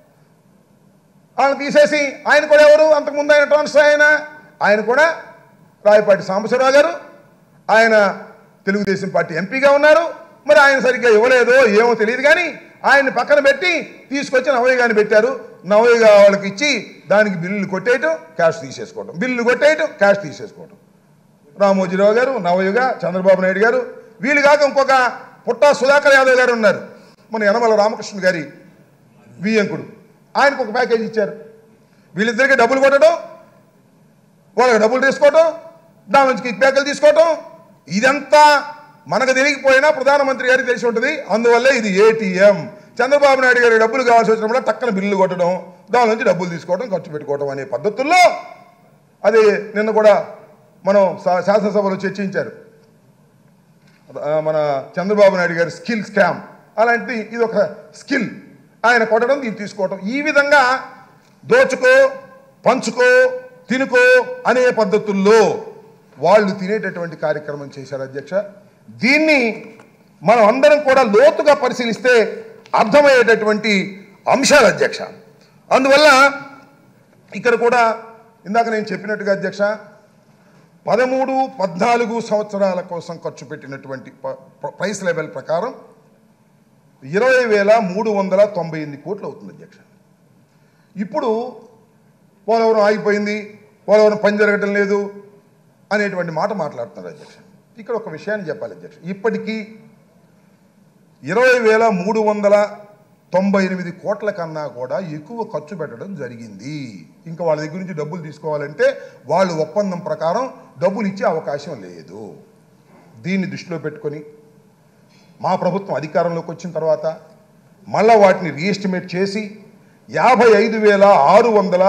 వాళ్ళని తీసేసి ఆయన కూడా ఎవరు అంతకుముందు ఆయన ట్రాన్స్ఫర్ ఆయన ఆయన కూడా రాయపాటి సాంబశివరావు గారు ఆయన తెలుగుదేశం పార్టీ ఎంపీగా ఉన్నారు మరి ఆయన సరిగ్గా ఇవ్వలేదో ఏమో తెలియదు కానీ ఆయన్ని పక్కన పెట్టి తీసుకొచ్చి నవయ్య గారిని పెట్టారు నవయ్య వాళ్ళకి ఇచ్చి దానికి బిల్లులు కొట్టేయటం క్యాష్ తీసేసుకోవటం బిల్లులు కొట్టేయటం క్యాష్ తీసేసుకోవటం రామోజీరావు గారు నవయుగ చంద్రబాబు నాయుడు గారు వీళ్ళు కాక ఇంకొక పుట్టా సుధాకర్ యాదవ్ గారు ఉన్నారు మన యనమల రామకృష్ణ గారి వియ్యంకుడు ఆయనకు ఒక ప్యాకేజ్ ఇచ్చారు వీళ్ళిద్దరికి డబ్బులు కొట్టడం వాళ్ళకి డబ్బులు తీసుకోవటం దాని నుంచి కిక్ బ్యాక్లు తీసుకోవటం ఇదంతా మనకు తెలియకపోయినా ప్రధానమంత్రి గారికి తెలిసి ఉంటుంది అందువల్ల ఇది ఏటీఎం చంద్రబాబు నాయుడు గారి డబ్బులు కావాల్సి వచ్చినప్పుడు టక్కన బిల్లు కొట్టడం దాని నుంచి డబ్బులు తీసుకోవడం ఖర్చు పెట్టుకోవడం అనే పద్ధతుల్లో అది నిన్న కూడా మనం శా- శాసనసభలో చర్చించారు ఆ, మన చంద్రబాబు నాయుడు గారి స్కిల్ స్కామ్ అలాంటి ఇది ఒక స్కిల్ ఆయన కొట్టడం దీన్ని తీసుకోవడం ఈ విధంగా దోచుకో పంచుకో తినుకో అనే పద్ధతుల్లో వాళ్ళు తినేటటువంటి కార్యక్రమం చేశారు అధ్యక్ష దీన్ని మనం అందరం కూడా లోతుగా పరిశీలిస్తే అర్థమయ్యేటటువంటి అంశాలు అధ్యక్ష అందువల్ల ఇక్కడ కూడా ఇందాక నేను చెప్పినట్టుగా అధ్యక్ష పదమూడు పద్నాలుగు సంవత్సరాల కోసం ఖర్చు పెట్టినటువంటి ప- ప- ప్రైస్ లెవెల్ ప్రకారం ఇరవై వేల మూడు వందల తొంభై ఎనిమిది కోట్లు అవుతుంది అధ్యక్ష ఇప్పుడు పోలవరం ఆగిపోయింది పోలవరం పని జరగటం లేదు అనేటువంటి మాట మాట్లాడుతున్నారు అధ్యక్ష ఇక్కడ ఒక విషయాన్ని చెప్పాలి అధ్యక్ష ఇప్పటికీ ఇరవై వేల మూడు వందల తొంభై ఎనిమిది కోట్ల కన్నా కూడా ఎక్కువ ఖర్చు పెట్టడం జరిగింది ఇంకా వాళ్ళ దగ్గర నుంచి డబ్బులు తీసుకోవాలంటే వాళ్ళు ఒప్పందం ప్రకారం డబ్బులు ఇచ్చే అవకాశం లేదు దీన్ని దృష్టిలో పెట్టుకొని మా ప్రభుత్వం అధికారంలోకి వచ్చిన తర్వాత మళ్ళా వాటిని రీఎస్టిమేట్ చేసి యాభై ఐదు వేల ఆరు వందల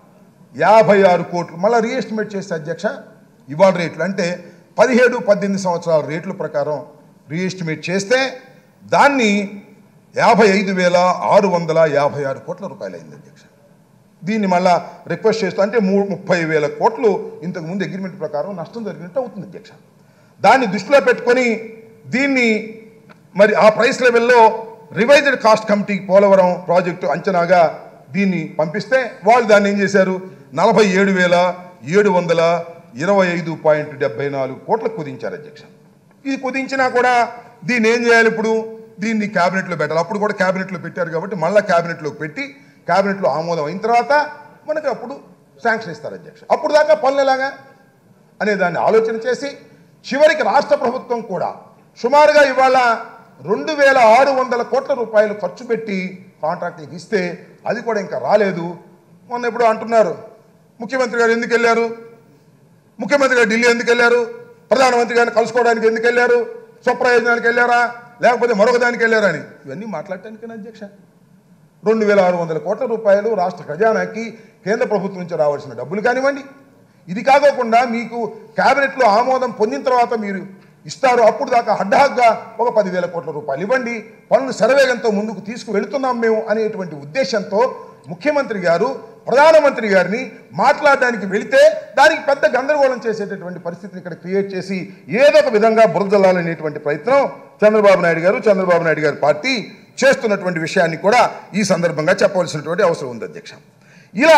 యాభై ఆరు కోట్లు మళ్ళీ రీఎస్టిమేట్ చేస్తే అధ్యక్ష ఇవాళ రేట్లు అంటే పదిహేడు పద్దెనిమిది సంవత్సరాల రేట్ల ప్రకారం రీఎస్టిమేట్ చేస్తే దాన్ని యాభై ఐదు వేల ఆరు వందల యాభై ఆరు కోట్ల రూపాయలు అయింది అధ్యక్ష దీన్ని మళ్ళా రిక్వెస్ట్ చేస్తూ అంటే మూ ముప్పై వేల కోట్లు ఇంతకు ముందు అగ్రిమెంట్ ప్రకారం నష్టం జరిగినట్టు అవుతుంది అధ్యక్ష దాన్ని దృష్టిలో పెట్టుకొని దీన్ని మరి ఆ ప్రైస్ లెవెల్లో revised cost committee Polavaram project అంచనాగా దీన్ని పంపిస్తే వాళ్ళు దాన్ని ఏం చేశారు నలభై ఏడు వేల ఏడు వందల ఇరవై ఐదు పాయింట్ డెబ్బై నాలుగు కోట్లకు కుదించారు అధ్యక్ష ఇది కుదించినా కూడా దీన్ని ఏం చేయాలి ఇప్పుడు దీన్ని క్యాబినెట్లో పెట్టాలి అప్పుడు కూడా క్యాబినెట్లో పెట్టారు కాబట్టి మళ్ళీ క్యాబినెట్లోకి పెట్టి క్యాబినెట్లో ఆమోదం అయిన తర్వాత మనకి అప్పుడు శాంక్షన్ ఇస్తారు అధ్యక్ష అప్పుడు దాకా పనులు ఎలాగా అనే దాన్ని ఆలోచన చేసి చివరికి రాష్ట్ర ప్రభుత్వం కూడా సుమారుగా ఇవాళ రెండు వేల ఆరు వందల కోట్ల రూపాయలు ఖర్చు పెట్టి కాంట్రాక్టులకు ఇస్తే అది కూడా ఇంకా రాలేదు మొన్న ఎప్పుడో అంటున్నారు ముఖ్యమంత్రి గారు ఎందుకు వెళ్ళారు ముఖ్యమంత్రి గారు ఢిల్లీ ఎందుకు వెళ్ళారు ప్రధానమంత్రి గారిని కలుసుకోవడానికి ఎందుకు వెళ్ళారు స్వప్రయోజనానికి వెళ్ళారా లేకపోతే మరొక దానికి వెళ్ళారా అని ఇవన్నీ మాట్లాడటానికి అధ్యక్ష రెండు వేల ఆరు వందల కోట్ల రూపాయలు రాష్ట్ర ఖజానాకి కేంద్ర ప్రభుత్వం నుంచి రావాల్సిన డబ్బులు కానివ్వండి ఇది కాకోకుండా మీకు క్యాబినెట్లో ఆమోదం పొందిన తర్వాత మీరు ఇస్తారు అప్పుడు దాకా హడ్డాహగ్గా ఒక పదివేల కోట్ల రూపాయలు ఇవ్వండి పనులు శరవేగంతో ముందుకు తీసుకువెళుతున్నాం మేము అనేటువంటి ఉద్దేశంతో ముఖ్యమంత్రి గారు ప్రధానమంత్రి గారిని మాట్లాడడానికి వెళితే దానికి పెద్ద గందరగోళం చేసేటటువంటి పరిస్థితిని ఇక్కడ క్రియేట్ చేసి ఏదో ఒక విధంగా బురదలాలనేటువంటి ప్రయత్నం చంద్రబాబు నాయుడు గారు చంద్రబాబు నాయుడు గారి పార్టీ చేస్తున్నటువంటి విషయాన్ని కూడా ఈ సందర్భంగా చెప్పవలసినటువంటి అవసరం ఉంది అధ్యక్ష ఇలా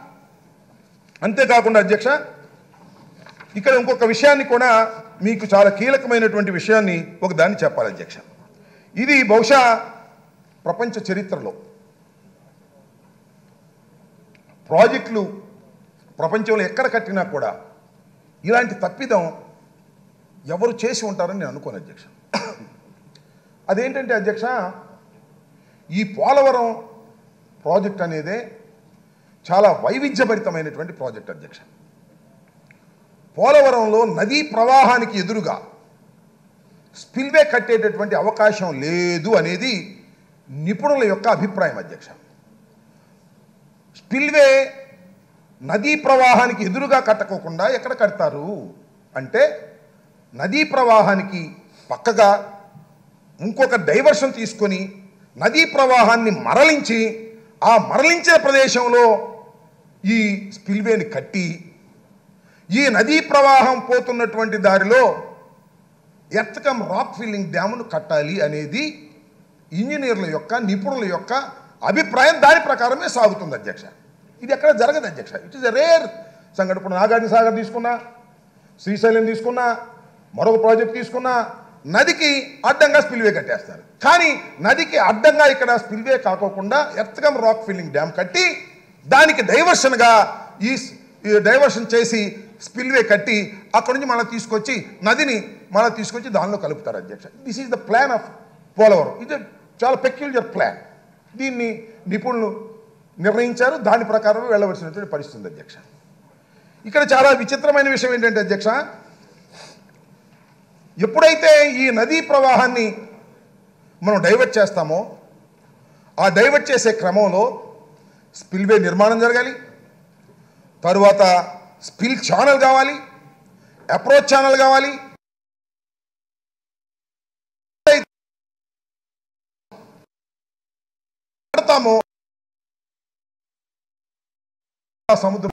అంతేకాకుండా అధ్యక్ష ఇక్కడ ఇంకొక విషయాన్ని కూడా మీకు చాలా కీలకమైనటువంటి విషయాన్ని ఒక దాన్ని చెప్పాలి అధ్యక్ష ఇది బహుశా ప్రపంచ చరిత్రలో ప్రాజెక్టులు ప్రపంచంలో ఎక్కడ కట్టినా కూడా ఇలాంటి తప్పిదం ఎవరు చేసి ఉంటారని నేను అనుకోను అధ్యక్ష అదేంటంటే అధ్యక్ష ఈ పోలవరం ప్రాజెక్ట్ అనేదే చాలా వైవిధ్యభరితమైనటువంటి ప్రాజెక్ట్ అధ్యక్ష పోలవరంలో నదీ ప్రవాహానికి ఎదురుగా స్పిల్వే కట్టేటటువంటి అవకాశం లేదు అనేది నిపుణుల యొక్క అభిప్రాయం అధ్యక్ష స్పిల్వే నదీ ప్రవాహానికి ఎదురుగా కట్టకోకుండా ఎక్కడ కడతారు అంటే నదీ ప్రవాహానికి పక్కగా ఇంకొక డైవర్షన్ తీసుకొని నదీ ప్రవాహాన్ని మరలించి ఆ మరలించిన ప్రదేశంలో ఈ స్పిల్వేని కట్టి ఈ నదీ ప్రవాహం పోతున్నటువంటి దారిలో ఎర్తకం రాక్ ఫిల్లింగ్ డ్యామును కట్టాలి అనేది ఇంజనీర్ల యొక్క నిపుణుల యొక్క అభిప్రాయం దాని ప్రకారమే సాగుతుంది అధ్యక్ష ఇది ఎక్కడ జరగదు అధ్యక్ష ఇట్ ఇస్ ఎ రేర్ సంఘటన ఇప్పుడు నాగార్జున సాగర్ తీసుకున్నా శ్రీశైలం తీసుకున్నా మరొక ప్రాజెక్ట్ తీసుకున్నా నదికి అడ్డంగా స్పిల్వే కట్టేస్తారు కానీ నదికి అడ్డంగా ఇక్కడ స్పిల్వే కాకోకుండా ఎర్తకం రాక్ ఫిల్లింగ్ డ్యామ్ కట్టి దానికి డైవర్షన్గా ఈ స్- ఈ డైవర్షన్ చేసి స్పిల్వే కట్టి అక్కడ నుంచి మళ్ళీ తీసుకొచ్చి నదిని మళ్ళీ తీసుకొచ్చి దానిలో కలుపుతారు అధ్యక్ష this is the plan of Polavaram ఇది చాలా పెక్యులర్ ప్లాన్ దీన్ని నిపుణులు నిర్ణయించారు దాని ప్రకారం వెళ్ళవలసినటువంటి పరిస్థితి ఉంది అధ్యక్ష ఇక్కడ చాలా విచిత్రమైన విషయం ఏంటంటే అధ్యక్ష ఎప్పుడైతే ఈ నదీ ప్రవాహాన్ని మనం డైవర్ట్ చేస్తామో ఆ డైవర్ట్ చేసే క్రమంలో స్పిల్వే నిర్మాణం జరగాలి తరువాత స్పిల్ ఛానల్ కావాలి అప్రోచ్ ఛానల్ కావాలి కడతామో ఆ సముద్రం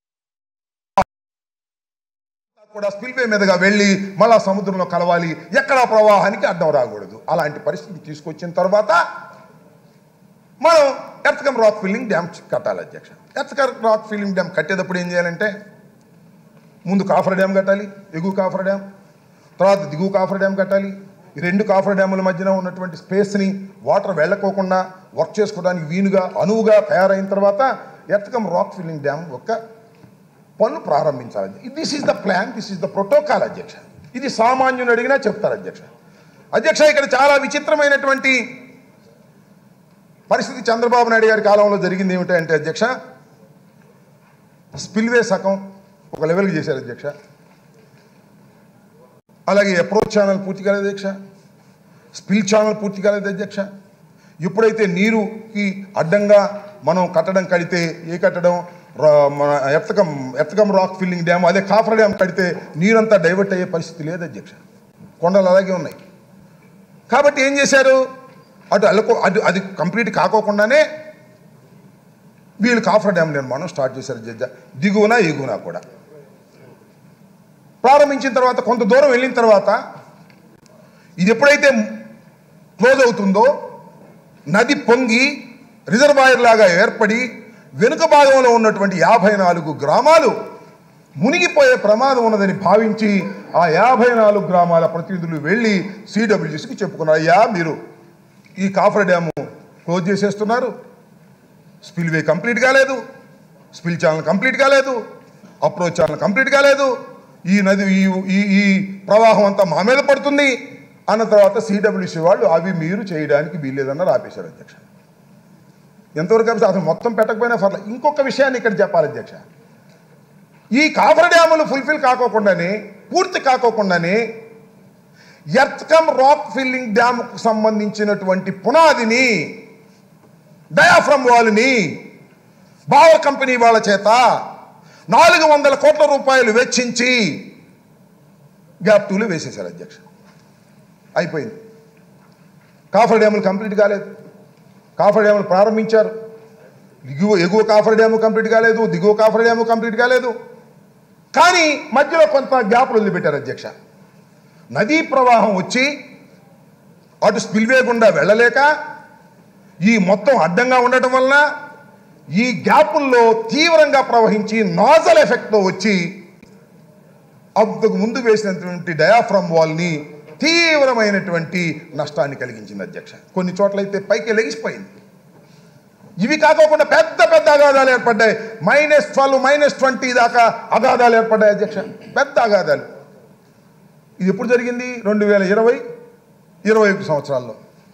కూడా స్పిల్వే మీదుగా వెళ్ళి మళ్ళా సముద్రంలో కలవాలి ఎక్కడ ప్రవాహానికి అడ్డం రాకూడదు అలాంటి పరిస్థితి తీసుకొచ్చిన తర్వాత మనం ఎర్తకం రాక్ ఫిల్లింగ్ డ్యామ్ కట్టాలి అధ్యక్ష ఎర్తకం రాక్ ఫిల్లింగ్ డ్యామ్ కట్టేటప్పుడు ఏం చేయాలంటే ముందు కాఫర్ డ్యామ్ కట్టాలి ఎగువ కాఫర్ డ్యామ్ తర్వాత దిగువ కాఫర్ డ్యామ్ కట్టాలి ఈ రెండు కాఫర్ డ్యాముల మధ్యన ఉన్నటువంటి స్పేస్ని వాటర్ వెళ్ళకోకుండా వర్క్ చేసుకోవడానికి వీలుగా అనువుగా తయారైన తర్వాత ఎర్తకం రాక్ ఫిల్లింగ్ డ్యామ్ యొక్క పనులు ప్రారంభించాలి this is the plan this is the protocol అధ్యక్ష ఇది సామాన్యుని అడిగినా చెప్తారు అధ్యక్ష అధ్యక్ష ఇక్కడ చాలా విచిత్రమైనటువంటి పరిస్థితి చంద్రబాబు నాయుడు గారి కాలంలో జరిగింది ఏమిటంటే అధ్యక్ష స్పిల్వే సగం ఒక లెవెల్కి చేశారు అధ్యక్ష అలాగే అప్రోచ్ ఛానల్ పూర్తి కాలేదు అధ్యక్ష స్పిల్ ఛానల్ పూర్తి కాలేదు అధ్యక్ష ఎప్పుడైతే నీరుకి అడ్డంగా మనం కట్టడం కడితే ఏ కట్టడం రా- మన ఎత్తకం ఎత్తకం రాక్ ఫిల్లింగ్ డ్యామ్ అదే కాఫర్ డ్యామ్ కడితే నీరంతా డైవర్ట్ అయ్యే పరిస్థితి లేదు అధ్యక్ష కొండలు అలాగే ఉన్నాయి కాబట్టి ఏం చేశారు అటు అల్లుకో అటు అది కంప్లీట్ కాకోకుండానే వీళ్ళు కాఫర్ డ్యామ్ నిర్మాణం స్టార్ట్ చేశారు జడ్జ దిగువన ఎగువన కూడా ప్రారంభించిన తర్వాత కొంత దూరం వెళ్ళిన తర్వాత ఇది ఎప్పుడైతే క్లోజ్ అవుతుందో నది పొంగి రిజర్వాయర్ లాగా ఏర్పడి వెనుక భాగంలో ఉన్నటువంటి యాభై నాలుగు గ్రామాలు మునిగిపోయే ప్రమాదం ఉన్నదని భావించి ఆ యాభై నాలుగు గ్రామాల ప్రతినిధులు వెళ్ళి సిడబ్ల్యూసీకి చెప్పుకున్నారు అయ్యా మీరు ఈ కాఫర్ డ్యాము క్లోజ్ చేసేస్తున్నారు స్పిల్వే కంప్లీట్ కాలేదు స్పిల్ ఛానల్ కంప్లీట్ కాలేదు అప్రోచ్ ఛానల్ కంప్లీట్ కాలేదు ఈ నది ఈ ఈ ఈ ప్రవాహం అంతా మా మీద పడుతుంది అన్న తర్వాత సిడబ్ల్యూసీ వాళ్ళు అవి మీరు చేయడానికి వీల్లేదన్నారు ఆపేశారు అధ్యక్ష ఎంతవరకు ఆపేసి అసలు మొత్తం పెట్టకపోయినా పర్లేదు ఇంకొక విషయాన్ని ఇక్కడ చెప్పాలి అధ్యక్ష ఈ కాఫర్ డ్యాములు ఫుల్ఫిల్ కాకోకుండానే పూర్తి కాకోకుండానే ఎర్త్కమ్ రాక్ ఫిల్లింగ్ డ్యామ్కు సంబంధించినటువంటి పునాదిని డయాఫ్రమ్ వాళ్ళని బావ కంపెనీ వాళ్ళ చేత నాలుగు వందల కోట్ల రూపాయలు వెచ్చించి గ్యాప్ టూలు వేసేశారు అధ్యక్ష అయిపోయింది కాఫర్ డ్యాములు కంప్లీట్ కాలేదు కాఫర్ డ్యాములు ప్రారంభించారు దిగువ ఎగువ కాఫర్ డ్యాము కంప్లీట్ కాలేదు దిగువ కాఫర్ డ్యాము కంప్లీట్ కాలేదు కానీ మధ్యలో కొంత గ్యాప్లు వదిలిపెట్టారు అధ్యక్ష నదీ ప్రవాహం వచ్చి అటు స్పిల్వే గుండా వెళ్ళలేక ఈ మొత్తం అడ్డంగా ఉండటం వలన ఈ గ్యాపుల్లో తీవ్రంగా ప్రవహించి నాజల్ ఎఫెక్ట్తో వచ్చి అంతకు ముందు వేసినటువంటి డయాఫ్రమ్ వాల్ని తీవ్రమైనటువంటి నష్టాన్ని కలిగించింది అధ్యక్ష కొన్ని చోట్లయితే పైకి లెగిసిపోయింది ఇవి కాకోకుండా పెద్ద పెద్ద అగాధాలు ఏర్పడ్డాయి మైనస్ ట్వెల్వ్ మైనస్ ట్వంటీ దాకా అగాధాలు ఏర్పడ్డాయి అధ్యక్ష పెద్ద అగాధాలు ఇది ఎప్పుడు జరిగింది రెండు వేల ఇరవై ఇరవై ఒకటి సంవత్సరాల్లో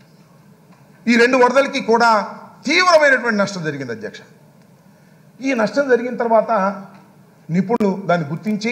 ఈ రెండు వరదలకి కూడా తీవ్రమైనటువంటి నష్టం జరిగింది అధ్యక్ష ఈ నష్టం జరిగిన తర్వాత నిపుణులు దాన్ని గుర్తించి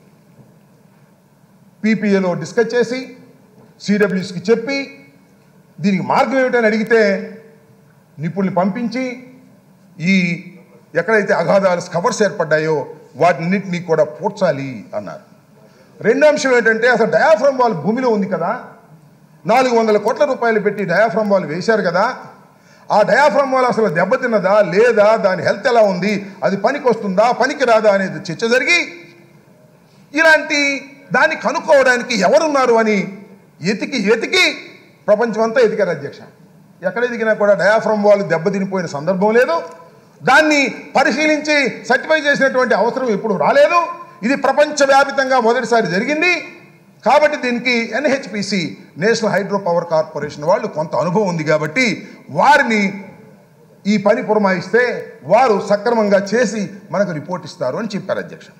పీపీఏలో డిస్కస్ చేసి సిడబ్ల్యూస్కి చెప్పి దీనికి మార్గం ఏమిటని అడిగితే నిపుణుల్ని పంపించి ఈ ఎక్కడైతే అగాధాలు కవర్స్ ఏర్పడ్డాయో వాటిన్నింటినీ కూడా పూడ్చాలి అన్నారు రెండో అంశం ఏంటంటే అసలు డయాఫ్రమ్ వాల్ భూమిలో ఉంది కదా నాలుగు వందల కోట్ల రూపాయలు పెట్టి డయాఫ్రమ్ వాల్ వేశారు కదా ఆ డయాఫ్రమ్ వాల్ అసలు దెబ్బతిన్నదా లేదా దాని హెల్త్ ఎలా ఉంది అది పనికి వస్తుందా పనికి రాదా అనేది చర్చ జరిగి ఇలాంటి దాన్ని కనుక్కోవడానికి ఎవరున్నారు అని ఎతికి ఎతికి ప్రపంచం అంతా ఎతికారు అధ్యక్ష ఎక్కడ ఎదిగినా కూడా డయాఫ్రమ్ వాల్ దెబ్బతినిపోయిన సందర్భం లేదు దాన్ని పరిశీలించి సర్టిఫై చేసినటువంటి అవసరం ఇప్పుడు రాలేదు ఇది ప్రపంచవ్యాపితంగా మొదటిసారి జరిగింది కాబట్టి దీనికి NHPC national hydro power corporation వాళ్ళు కొంత అనుభవం ఉంది కాబట్టి వారిని ఈ పని పురమాయిస్తే వారు సక్రమంగా చేసి మనకు రిపోర్ట్ ఇస్తారు అని చెప్పారు అధ్యక్ష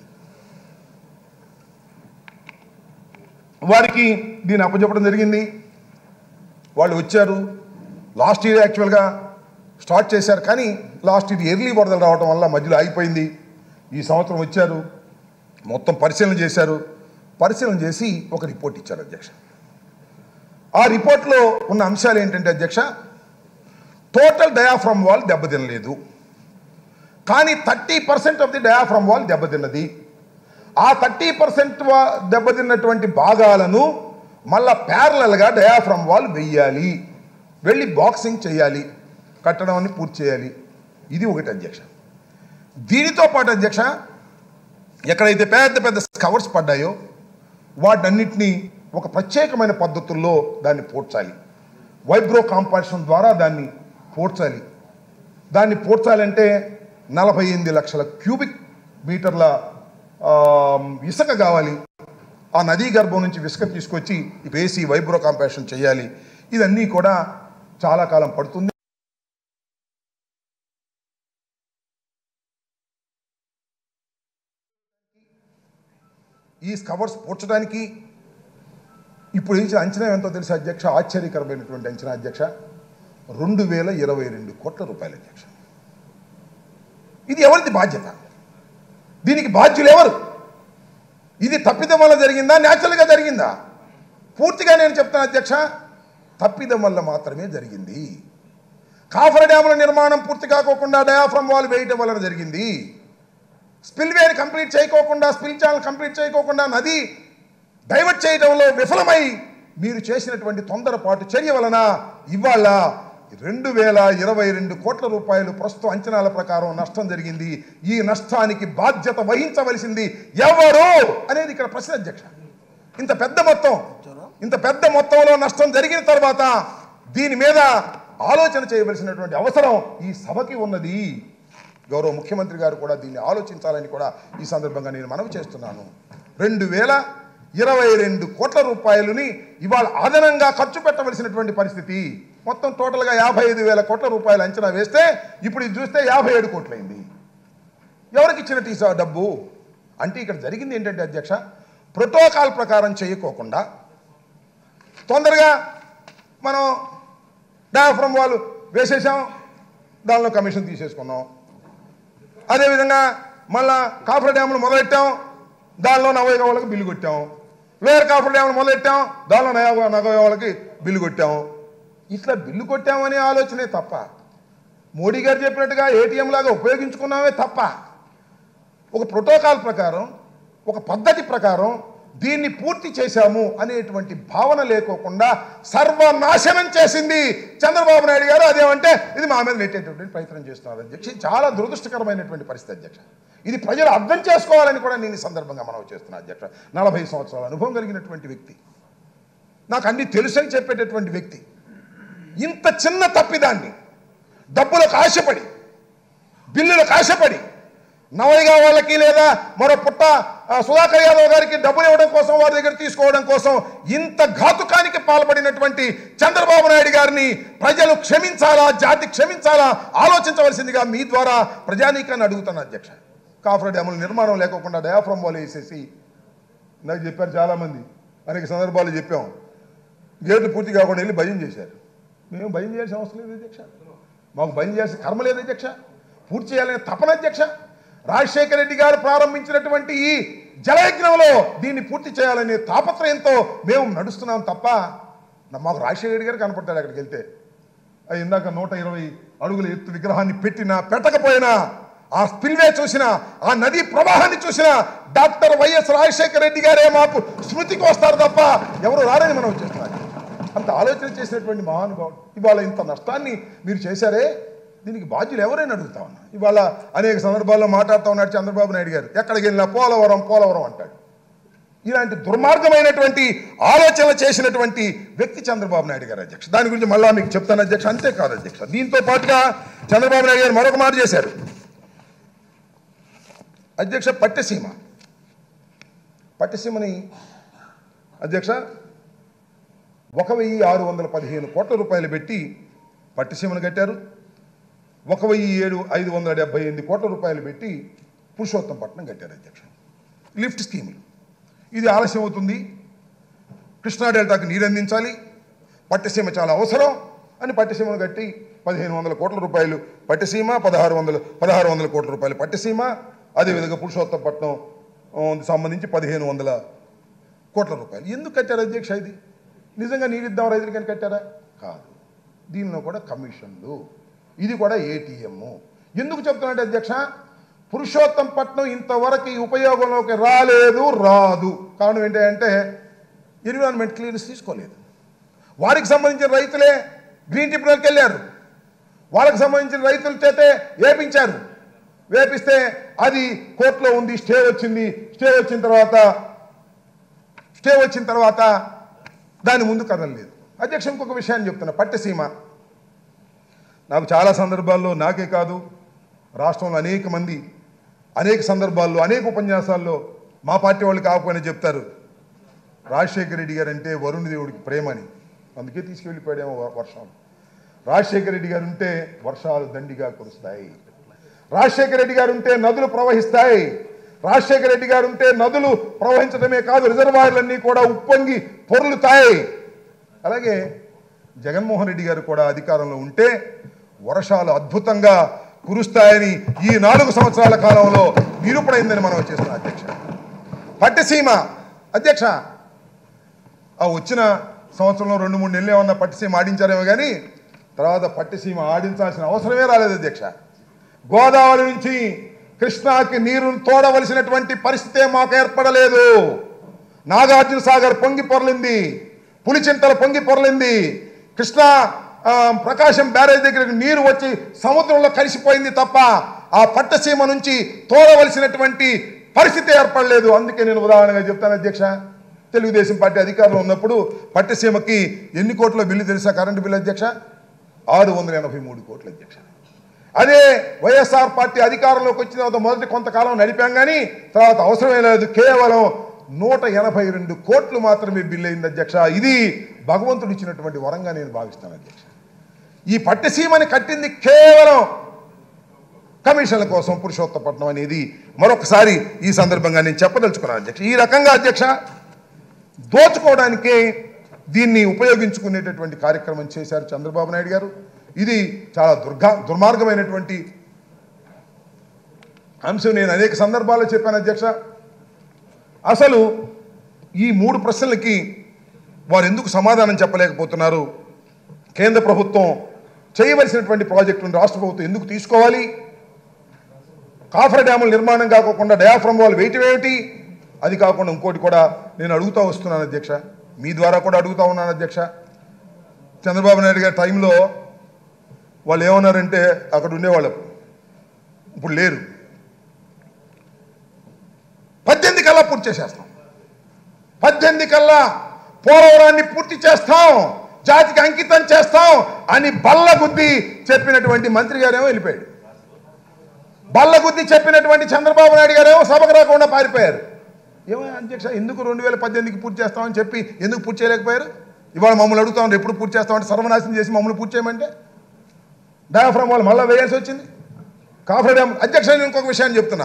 వారికి దీన్ని అప్పచెప్పడం జరిగింది వాళ్ళు వచ్చారు లాస్ట్ ఇయర్ యాక్చువల్గా స్టార్ట్ చేశారు కానీ లాస్ట్ ఇయర్ ఎర్లీ వరదలు రావడం వల్ల మధ్యలో ఆగిపోయింది ఈ సంవత్సరం వచ్చారు మొత్తం పరిశీలన చేశారు పరిశీలన చేసి ఒక రిపోర్ట్ ఇచ్చారు అధ్యక్ష ఆ రిపోర్ట్లో ఉన్న అంశాలు ఏంటంటే అధ్యక్ష టోటల్ డయాఫ్రమ్ వాల్ దెబ్బతినలేదు కానీ thirty percent of the diaphragm wall దెబ్బతిన్నది ఆ థర్టీ పర్సెంట్ దెబ్బతిన్నటువంటి భాగాలను మళ్ళా ప్యారలల్గా డయాఫ్రమ్ వాల్ వెయ్యాలి వెళ్ళి బాక్సింగ్ చేయాలి కట్టడం అని పూర్తి చేయాలి ఇది ఒకటి అధ్యక్ష దీనితో పాటు అధ్యక్ష ఎక్కడైతే పెద్ద పెద్ద కవర్స్ పడ్డాయో వాటన్నిటినీ ఒక ప్రత్యేకమైన పద్ధతుల్లో దాన్ని పోడ్చాలి వైబ్రో కాంపాక్షన్ ద్వారా దాన్ని పోడ్చాలి దాన్ని పోడ్చాలంటే నలభై ఎనిమిది లక్షల క్యూబిక్ మీటర్ల ఆ, ఇసుక కావాలి ఆ నదీ గర్భం నుంచి ఇసుక తీసుకొచ్చి వేసి వైబ్రో కాంపాషన్ చేయాలి ఇదన్నీ కూడా చాలా కాలం పడుతుంది ఈ కవర్స్ పూడ్చడానికి ఇప్పుడు ఇచ్చిన అంచనా ఎంతో తెలుసు అధ్యక్ష ఆశ్చర్యకరమైనటువంటి అంచనా అధ్యక్ష రెండు వేల ఇరవై రెండు కోట్ల రూపాయలు అధ్యక్ష ఇది ఎవరిది బాధ్యత దీనికి బాధ్యులు ఎవరు ఇది తప్పిదం వల్ల జరిగిందా న్యాచురల్గా జరిగిందా పూర్తిగా నేను చెప్తాను అధ్యక్ష తప్పిదం వల్ల మాత్రమే జరిగింది కాఫర్ డ్యాముల నిర్మాణం పూర్తి కాకోకుండా డయాఫ్రమ్ వాల్ వేయటం వలన జరిగింది స్పిల్వేని కంప్లీట్ చేయకోకుండా స్పిల్ ఛానల్ కంప్లీట్ చేయకోకుండా నది డైవర్ట్ చేయడంలో విఫలమై మీరు చేసినటువంటి తొందరపాటు చర్య వలన ఇవాళ రెండు వేల ఇరవై రెండు కోట్ల రూపాయలు ప్రస్తుత అంచనాల ప్రకారం నష్టం జరిగింది ఈ నష్టానికి బాధ్యత వహించవలసింది ఎవరు అనేది ఇక్కడ ప్రశ్న అధ్యక్ష ఇంత పెద్ద మొత్తం ఇంత పెద్ద మొత్తంలో నష్టం జరిగిన తర్వాత దీని మీద ఆలోచన చేయవలసినటువంటి అవసరం ఈ సభకి ఉన్నది గౌరవ ముఖ్యమంత్రి గారు కూడా దీన్ని ఆలోచించాలని కూడా ఈ సందర్భంగా నేను మనవి చేస్తున్నాను రెండు వేల ఇరవై రెండు కోట్ల రూపాయలని ఇవాళ అదనంగా ఖర్చు పెట్టవలసినటువంటి పరిస్థితి మొత్తం టోటల్గా యాభై ఐదు వేల కోట్ల రూపాయలు అంచనా వేస్తే ఇప్పుడు ఇది చూస్తే యాభై ఏడు కోట్లయింది ఎవరికి ఇచ్చినట్టు ఈ స- డబ్బు అంటే ఇక్కడ జరిగింది ఏంటంటే అధ్యక్ష ప్రోటోకాల్ ప్రకారం చేయకోకుండా తొందరగా మనం డయాఫ్రమ్ వాళ్ళు వేసేసాం దానిలో కమిషన్ తీసేసుకున్నాం అదేవిధంగా మళ్ళా కాఫర్ డ్యాములు మొదలెట్టాం దానిలో నవోయ వాళ్ళకి బిల్లు కొట్టాం వేరే కాఫర్ డ్యాములు మొదలెట్టాం దానిలో నయ నగోయ వాళ్ళకి బిల్లు కొట్టాం ఇట్లా బిల్లు కొట్టామనే ఆలోచనే తప్ప మోడీ గారు చెప్పినట్టుగా ఏటీఎం లాగా ఉపయోగించుకున్నామే తప్ప ఒక ప్రోటోకాల్ ప్రకారం ఒక పద్ధతి ప్రకారం దీన్ని పూర్తి చేశాము అనేటువంటి భావన లేకోకుండా సర్వనాశనం చేసింది చంద్రబాబు నాయుడు గారు అదేమంటే ఇది మా మీద నెట్టేటటువంటి ప్రయత్నం చేస్తున్నారు అధ్యక్ష ఇది చాలా దురదృష్టకరమైనటువంటి పరిస్థితి అధ్యక్ష ఇది ప్రజలు అర్థం చేసుకోవాలని కూడా నేను ఈ సందర్భంగా మనవి చేస్తున్నాను అధ్యక్ష నలభై సంవత్సరాల అనుభవం కలిగినటువంటి వ్యక్తి నాకు అన్ని తెలుసని చెప్పేటటువంటి వ్యక్తి ఇంత చిన్న తప్పిదాన్ని డబ్బులకు ఆశపడి బిల్లులకు ఆశపడి నవయ్య వాళ్ళకి లేదా మరో పుట్ట ఆ, సుధాకర్ యాదవ్ గారికి డబ్బులు ఇవ్వడం కోసం వారి దగ్గర తీసుకోవడం కోసం ఇంత ఘాతుకానికి పాల్పడినటువంటి చంద్రబాబు నాయుడు గారిని ప్రజలు క్షమించాలా జాతి క్షమించాలా ఆలోచించవలసిందిగా మీ ద్వారా ప్రజానీకాన్ని అడుగుతాను అధ్యక్ష కాఫర్ డ్యాముల నిర్మాణం లేకోకుండా డయాఫ్రమ్ వాళ్ళు వేసేసి నాకు చెప్పారు చాలామంది అనేక సందర్భాలు చెప్పాం గేట్లు పూర్తి కాకుండా వెళ్ళి భయం చేశారు మేము భయం చేయాల్సిన అవసరం లేదు అధ్యక్ష మాకు భయం చేయాల్సిన కర్మ లేదు అధ్యక్ష పూర్తి చేయాలనే తపన అధ్యక్ష రాజశేఖర రెడ్డి గారు ప్రారంభించినటువంటి ఈ జలయజ్ఞంలో దీన్ని పూర్తి చేయాలనే తాపత్రయంతో మేము నడుస్తున్నాం తప్ప నా- మాకు రాజశేఖర రెడ్డి గారు కనపడతాడు అక్కడికి వెళ్తే ఆ ఇందాక నూట ఇరవై అడుగుల ఎత్తు విగ్రహాన్ని పెట్టినా పెట్టకపోయినా ఆ స్పిల్వే చూసిన ఆ నదీ ప్రవాహాన్ని చూసిన డాక్టర్ వైఎస్ రాజశేఖర రెడ్డి గారే మాకు స్మృతికి వస్తారు తప్ప ఎవరు రారని మనం చేస్తున్నారు అంత ఆలోచన చేసినటువంటి మహానుభావుడు ఇవాళ ఇంత నష్టాన్ని మీరు చేశారే దీనికి బాధ్యులు ఎవరైనా అడుగుతా ఉన్నా ఇవాళ అనేక సందర్భాల్లో మాట్లాడుతూ ఉన్నాడు చంద్రబాబు నాయుడు గారు ఎక్కడికి వెళ్ళినా పోలవరం పోలవరం అంటాడు ఇలాంటి దుర్మార్గమైనటువంటి ఆలోచనలు చేసినటువంటి వ్యక్తి చంద్రబాబు నాయుడు గారు అధ్యక్ష దాని గురించి మళ్ళా మీకు చెప్తాను అధ్యక్ష అంతేకాదు అధ్యక్ష దీంతో పాటుగా చంద్రబాబు నాయుడు గారు మరొక మాట చేశారు అధ్యక్ష పట్టసీమ పట్టసీమని అధ్యక్ష ఒక వెయ్యి ఆరు వందల పదిహేను కోట్ల రూపాయలు పెట్టి పట్టసీమను కట్టారు ఒక వెయ్యి ఏడు ఐదు వందల డెబ్బై ఎనిమిది కోట్ల రూపాయలు పెట్టి పురుషోత్తంపట్నం కట్టారు అధ్యక్ష లిఫ్ట్ స్కీములు ఇది ఆలస్యం అవుతుంది కృష్ణా డెల్టాకు నీరు అందించాలి పట్టిసీమ చాలా అవసరం అని పట్టిసీమను కట్టి పదిహేను వందల కోట్ల రూపాయలు పట్టిసీమ పదహారు వందల పదహారు వందల కోట్ల రూపాయలు పట్టిసీమ అదేవిధంగా పురుషోత్తపట్నం ఆ, సంబంధించి పదిహేను వందల కోట్ల రూపాయలు ఎందుకు కట్టారు అధ్యక్ష ఇది నిజంగా నీరిద్దాం రైతులకని కట్టారా కాదు దీనిలో కూడా కమిషన్లు ఇది కూడా ఏటీఎం ఎందుకు చెప్తున్నాడు అధ్యక్ష పురుషోత్తం పట్నం ఇంతవరకు ఈ ఉపయోగంలోకి రాలేదు రాదు కారణం ఏంటంటే ఎన్విరాన్మెంట్ క్లియరెన్స్ తీసుకోలేదు వారికి సంబంధించిన రైతులే గ్రీన్ ట్రిబ్యునల్కి వెళ్ళారు వాళ్ళకి సంబంధించిన రైతుల చేతే వేపించారు వేపిస్తే అది కోర్టులో ఉంది స్టే వచ్చింది స్టే వచ్చిన తర్వాత స్టే వచ్చిన తర్వాత దాని ముందు కదలలేదు అధ్యక్ష ఇంకొక విషయాన్ని చెప్తున్నా పట్టసీమ నాకు చాలా సందర్భాల్లో నాకే కాదు రాష్ట్రంలో అనేక మంది అనేక సందర్భాల్లో అనేక ఉపన్యాసాల్లో మా పార్టీ వాళ్ళు కాకపోయినా చెప్తారు రాజశేఖర రెడ్డి గారు అంటే వరుణ్ దేవుడికి ప్రేమని అందుకే తీసుకెళ్ళిపోయాడేమో వ- వర్షాలు రాజశేఖర రెడ్డి గారు ఉంటే వర్షాలు దండిగా కురుస్తాయి రాజశేఖర రెడ్డి గారు ఉంటే నదులు ప్రవహిస్తాయి రాజశేఖర రెడ్డి గారు ఉంటే నదులు ప్రవహించడమే కాదు రిజర్వాయర్లన్నీ కూడా ఉప్పొంగి పొర్లుతాయి అలాగే జగన్మోహన్ రెడ్డి గారు కూడా అధికారంలో ఉంటే వర్షాలు అద్భుతంగా కురుస్తాయని ఈ నాలుగు సంవత్సరాల కాలంలో నిరూపణైందని మనం చేస్తున్నాం అధ్యక్ష పట్టిసీమ అధ్యక్ష ఆ వచ్చిన సంవత్సరంలో రెండు మూడు నెలలు ఏమన్నా పట్టిసీమ ఆడించారేమో కానీ తర్వాత పట్టిసీమ ఆడించాల్సిన అవసరమే రాలేదు అధ్యక్ష గోదావరి నుంచి కృష్ణాకి నీరును తోడవలసినటువంటి పరిస్థితే మాకు ఏర్పడలేదు నాగార్జున సాగర్ పొంగి పొరలింది పులిచింతల పొంగి పొరలింది కృష్ణా ఆ, ప్రకాశం బ్యారేజ్ దగ్గరకు నీరు వచ్చి సముద్రంలో కలిసిపోయింది తప్ప ఆ పట్టసీమ నుంచి తోడవలసినటువంటి పరిస్థితి ఏర్పడలేదు అందుకే నేను ఉదాహరణగా చెప్తాను అధ్యక్ష తెలుగుదేశం పార్టీ అధికారంలో ఉన్నప్పుడు పట్టసీమకి ఎన్ని కోట్ల బిల్లు తెలుసా కరెంటు బిల్లు అధ్యక్ష ఆరు వందల ఎనభై మూడు కోట్ల అధ్యక్ష అదే వైఎస్ఆర్ పార్టీ అధికారంలోకి వచ్చిన తర్వాత మొదటి కొంతకాలం నడిపాం కానీ తర్వాత అవసరమే లేదు కేవలం నూట ఎనభై రెండు కోట్లు మాత్రమే బిల్ అయింది అధ్యక్ష ఇది భగవంతుడు ఇచ్చినటువంటి వరంగా నేను భావిస్తాను అధ్యక్ష ఈ పట్టిసీమని కట్టింది కేవలం కమిషన్ల కోసం పురుషోత్తపట్నం అనేది మరొకసారి ఈ సందర్భంగా నేను చెప్పదలుచుకున్నాను అధ్యక్ష ఈ రకంగా అధ్యక్ష దోచుకోవడానికే దీన్ని ఉపయోగించుకునేటటువంటి కార్యక్రమం చేశారు చంద్రబాబు నాయుడు గారు ఇది చాలా దుర్గా దుర్మార్గమైనటువంటి అంశం నేను అనేక సందర్భాల్లో చెప్పాను అధ్యక్ష అసలు ఈ మూడు ప్రశ్నలకి వారు ఎందుకు సమాధానం చెప్పలేకపోతున్నారు కేంద్ర ప్రభుత్వం చేయవలసినటువంటి ప్రాజెక్టులను రాష్ట్ర ప్రభుత్వం ఎందుకు తీసుకోవాలి కాఫర్ డ్యాముల నిర్మాణం కాకుండా డయాఫ్రమ్ వాళ్ళు వేయటం ఏమిటి అది కాకుండా ఇంకోటి కూడా నేను అడుగుతూ వస్తున్నాను అధ్యక్ష మీ ద్వారా కూడా అడుగుతా ఉన్నాను అధ్యక్ష చంద్రబాబు నాయుడు గారి టైంలో వాళ్ళు ఏమన్నారంటే అక్కడ ఉండేవాళ్ళు ఇప్పుడు లేరు పద్దెనిమిది కల్లా పూర్తి చేసేస్తాం పద్దెనిమిది కల్లా పోలవరాన్ని పూర్తి చేస్తాం జాతికి అంకితం చేస్తాం అని బల్లగుద్ది చెప్పినటువంటి మంత్రి గారేమో వెళ్ళిపోయాడు బల్లగుద్ది చెప్పినటువంటి చంద్రబాబు నాయుడు గారేమో సభకు రాకుండా పారిపోయారు ఏమో అధ్యక్ష ఎందుకు రెండు వేల పద్దెనిమిదికి పూర్తి చేస్తామని చెప్పి ఎందుకు పూర్తి చేయలేకపోయారు ఇవాళ మమ్మల్ని అడుగుతా ఉన్నారు ఎప్పుడు పూర్తి చేస్తామంటే సర్వనాశనం చేసి మమ్మల్ని పూర్తి చేయమంటే డయాఫ్రమ్ వాళ్ళు మళ్ళీ వేయాల్సి వచ్చింది కాఫర్ డ్యామ్ అధ్యక్ష నేను ఇంకొక విషయాన్ని చెప్తున్నా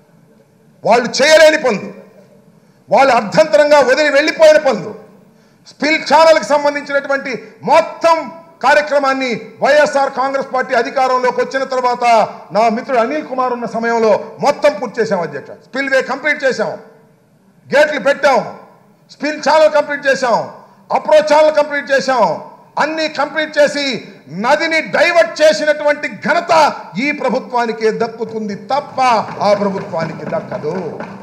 వాళ్ళు చేయలేని పనులు వాళ్ళు అర్ధంతరంగా వదిలి వెళ్ళిపోయిన పనులు స్పిల్ ఛానల్కి సంబంధించినటువంటి మొత్తం కార్యక్రమాన్ని వైఎస్ఆర్ కాంగ్రెస్ పార్టీ అధికారంలోకి వచ్చిన తర్వాత నా మిత్రుడు అనిల్ కుమార్ ఉన్న సమయంలో మొత్తం పూర్తి చేశాం అధ్యక్ష స్పిల్ వే కంప్లీట్ చేశాం గేట్లు పెట్టాం స్పిల్ ఛానల్ కంప్లీట్ చేశాం అప్రోచ్ ఛానల్ కంప్లీట్ చేశాం అన్ని కంప్లీట్ చేసి నదిని డైవర్ట్ చేసినటువంటి ఘనత ఈ ప్రభుత్వానికే దక్కుతుంది తప్ప ఆ ప్రభుత్వానికి దక్కదు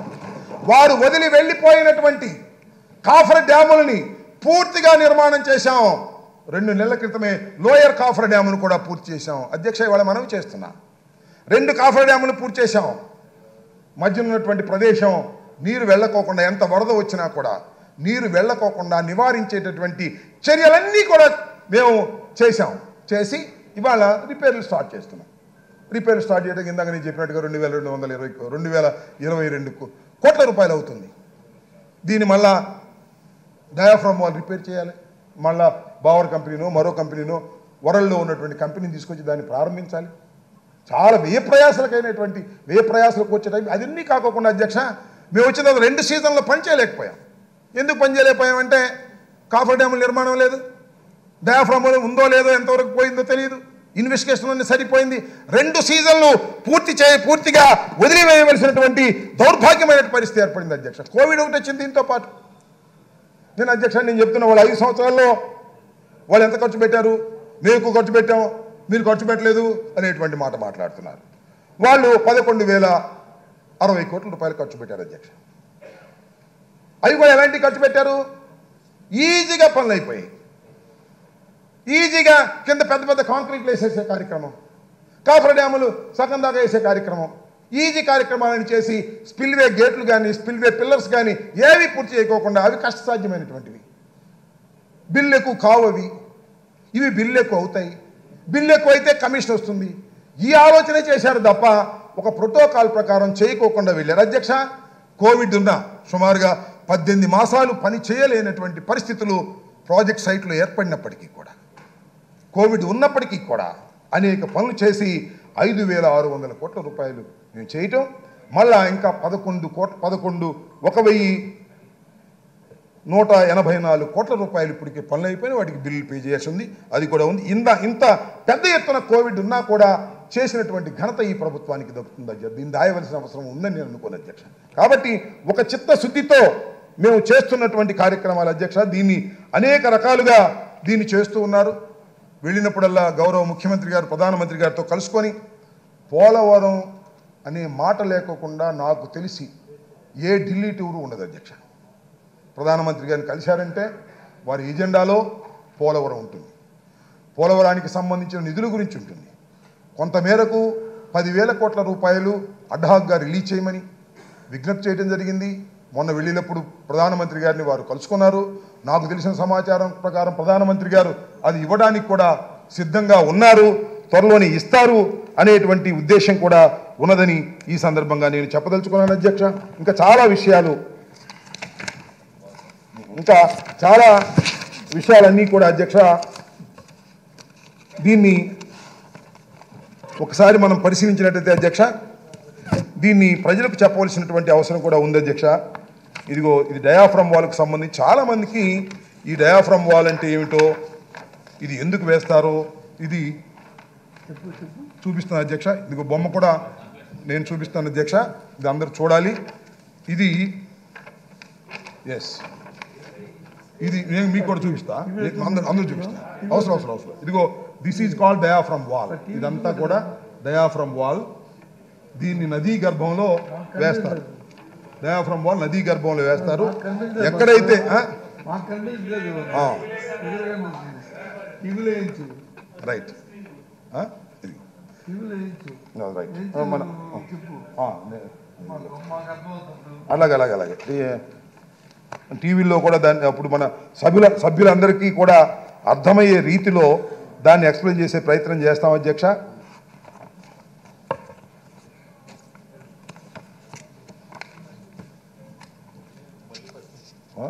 వారు వదిలి వెళ్ళిపోయినటువంటి కాఫర్ డ్యాములని పూర్తిగా నిర్మాణం చేశాం రెండు నెలల క్రితమే లోయర్ కాఫర్ డ్యామును కూడా పూర్తి చేశాం అధ్యక్ష ఇవాళ మనవి చేస్తున్నా రెండు కాఫర్ డ్యాములు పూర్తి చేశాం మధ్యన ఉన్నటువంటి ప్రదేశం నీరు వెళ్ళకోకుండా ఎంత వరద వచ్చినా కూడా నీరు వెళ్ళకోకుండా నివారించేటటువంటి చర్యలన్నీ కూడా మేము చేశాం చేసి ఇవాళ రిపేర్లు స్టార్ట్ చేస్తున్నాం రిపేర్లు స్టార్ట్ చేయడానికి ఇందాక నేను చెప్పినట్టుగా రెండు వేల రెండు వందల ఇరవై రెండు వేల ఇరవై రెండు కో- కోట్ల రూపాయలు అవుతుంది దీన్ని మళ్ళా డయాఫ్రమ్ వాళ్ళు రిపేర్ చేయాలి మళ్ళా బావర్ కంపెనీనో మరో కంపెనీనో వరల్డ్లో ఉన్నటువంటి కంపెనీని తీసుకొచ్చి దాన్ని ప్రారంభించాలి చాలా వ్యయ ప్రయాసలకైనటువంటి వ్యయ ప్రయాసలకు వచ్చే టైం అదన్నీ కాకోకుండా అధ్యక్ష మేము వచ్చిన తర్వాత రెండు సీజన్లో పని చేయలేకపోయాం ఎందుకు పని చేయలేకపోయామంటే కాఫర్ డ్యాముల నిర్మాణం లేదు డయాఫ్రామ్ ఉందో లేదో ఎంతవరకు పోయిందో తెలియదు ఇన్వెస్టిగేషన్ అన్ని సరిపోయింది రెండు సీజన్లు పూర్తి చే పూర్తిగా వదిలివేయవలసినటువంటి దౌర్భాగ్యమైన పరిస్థితి ఏర్పడింది అధ్యక్ష కోవిడ్ ఒకటి వచ్చింది దీంతో పాటు నేను అధ్యక్ష నేను చెప్తున్నా వాళ్ళు ఐదు సంవత్సరాల్లో వాళ్ళు ఎంత ఖర్చు పెట్టారు మేము ఎక్కువ ఖర్చు పెట్టాం మీరు ఖర్చు పెట్టలేదు అనేటువంటి మాట మాట్లాడుతున్నారు వాళ్ళు పదకొండు వేల అరవై కోట్ల రూపాయలు ఖర్చు పెట్టారు అధ్యక్ష అవి కూడా ఎలాంటి ఖర్చు పెట్టారు ఈజీగా పనులు అయిపోయాయి ఈజీగా కింద పెద్ద పెద్ద కాంక్రీట్లు వేసేసే కార్యక్రమం కాఫర్ డ్యాములు సగం దాకా వేసే కార్యక్రమం ఈజీ కార్యక్రమాలను చేసి స్పిల్వే గేట్లు కానీ స్పిల్వే పిల్లర్స్ కానీ ఏవి పూర్తి చేయకోకుండా అవి కష్టసాధ్యమైనటువంటివి బిల్లు ఎక్కువ కావు అవి ఇవి బిల్లు ఎక్కువ అవుతాయి బిల్లు ఎక్కువ అయితే కమిషన్ వస్తుంది ఈ ఆలోచన చేశారు తప్ప ఒక ప్రోటోకాల్ ప్రకారం చేయకోకుండా వెళ్ళారు అధ్యక్ష కోవిడ్ ఉన్న సుమారుగా పద్దెనిమిది మాసాలు పని చేయలేనటువంటి పరిస్థితులు ప్రాజెక్ట్ సైట్లో ఏర్పడినప్పటికీ కూడా కోవిడ్ ఉన్నప్పటికీ కూడా అనేక పనులు చేసి ఐదు వేల ఆరు వందల కోట్ల రూపాయలు మేము చేయటం మళ్ళా ఇంకా పదకొండు కోట్ల పదకొండు ఒక వెయ్యి నూట ఎనభై నాలుగు కోట్ల రూపాయలు ఇప్పటికి పనులు అయిపోయినాయి వాటికి బిల్లులు పే చేయాల్సి ఉంది అది కూడా ఉంది ఇంత ఇంత పెద్ద ఎత్తున కోవిడ్ ఉన్నా కూడా చేసినటువంటి ఘనత ఈ ప్రభుత్వానికి దక్కుతుంది అధ్యక్ష దీన్ని దాయవలసిన అవసరం ఉందని నేను అనుకోను అధ్యక్ష కాబట్టి ఒక చిత్తశుద్ధితో మేము చేస్తున్నటువంటి కార్యక్రమాలు అధ్యక్ష దీన్ని అనేక రకాలుగా దీన్ని చేస్తూ ఉన్నారు వెళ్ళినప్పుడల్లా గౌరవ ముఖ్యమంత్రి గారు ప్రధానమంత్రి గారితో కలుసుకొని పోలవరం అనే మాట లేకోకుండా నాకు తెలిసి ఏ ఢిల్లీ టూరు ఉండదు అధ్యక్ష ప్రధానమంత్రి గారిని కలిశారంటే వారి ఎజెండాలో పోలవరం ఉంటుంది పోలవరానికి సంబంధించిన నిధుల గురించి ఉంటుంది కొంతమేరకు పదివేల కోట్ల రూపాయలు అడ్హాక్గా రిలీజ్ చేయమని విజ్ఞప్తి చేయడం జరిగింది మొన్న వెళ్ళినప్పుడు ప్రధానమంత్రి గారిని వారు కలుసుకున్నారు నాకు తెలిసిన సమాచారం ప్రకారం ప్రధానమంత్రి గారు అది ఇవ్వడానికి కూడా సిద్ధంగా ఉన్నారు త్వరలోనే ఇస్తారు అనేటువంటి ఉద్దేశం కూడా ఉన్నదని ఈ సందర్భంగా నేను చెప్పదలుచుకున్నాను అధ్యక్ష ఇంకా చాలా విషయాలు ఇంకా చాలా విషయాలన్నీ కూడా అధ్యక్ష దీన్ని ఒకసారి మనం పరిశీలించినట్టయితే అధ్యక్ష దీన్ని ప్రజలకు చెప్పవలసినటువంటి అవసరం కూడా ఉంది అధ్యక్ష ఇదిగో ఇది డయాఫ్రమ్ వాల్కి సంబంధించి చాలామందికి ఈ డయాఫ్రమ్ వాల్ అంటే ఏమిటో ఇది ఎందుకు వేస్తారో ఇది చూపిస్తాను అధ్యక్ష ఇదిగో బొమ్మ కూడా నేను చూపిస్తాను అధ్యక్ష ఇది అందరూ చూడాలి ఇది ఎస్ ఇది నేను మీకు కూడా చూపిస్తా మీకు అందరూ అందరూ చూపిస్తా అవసరం అవసరం అవసరం ఇదిగో this is called diaphragm wall ఇదంతా కూడా డయాఫ్రమ్ వాల్ దీన్ని నదీ గర్భంలో వేస్తారు డయాఫ్రమ్ వాల్ నదీ గర్భంలో వేస్తారు ఎక్కడైతే ఆ? మాకు కనిపించలేదు ఆ, ఎదురు కనిపించింది టీవీలో వేయించు రైట్ ఆ? ఇది. టీవీలో వేయించు ఆ, రైట్ వేయించు ఆ, మన చెప్పు ఆ, నే- మాకు మాకు అర్థమవుతుంది అలాగే అలాగే అలాగే ఈ టీవీలో కూడా దాన్ని అప్పుడు మన సభ్యుల సభ్యులందరికీ కూడా అర్థమయ్యే రీతిలో దాన్ని ఎక్స్ప్లెయిన్ చేసే ప్రయత్నం చేస్తాం అధ్యక్ష ఆ?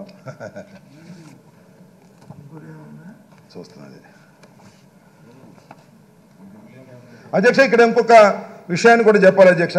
చూస్తున్నది అధ్యక్ష ఇక్కడ ఇంకొక విషయాన్ని కూడా చెప్పాలి అధ్యక్ష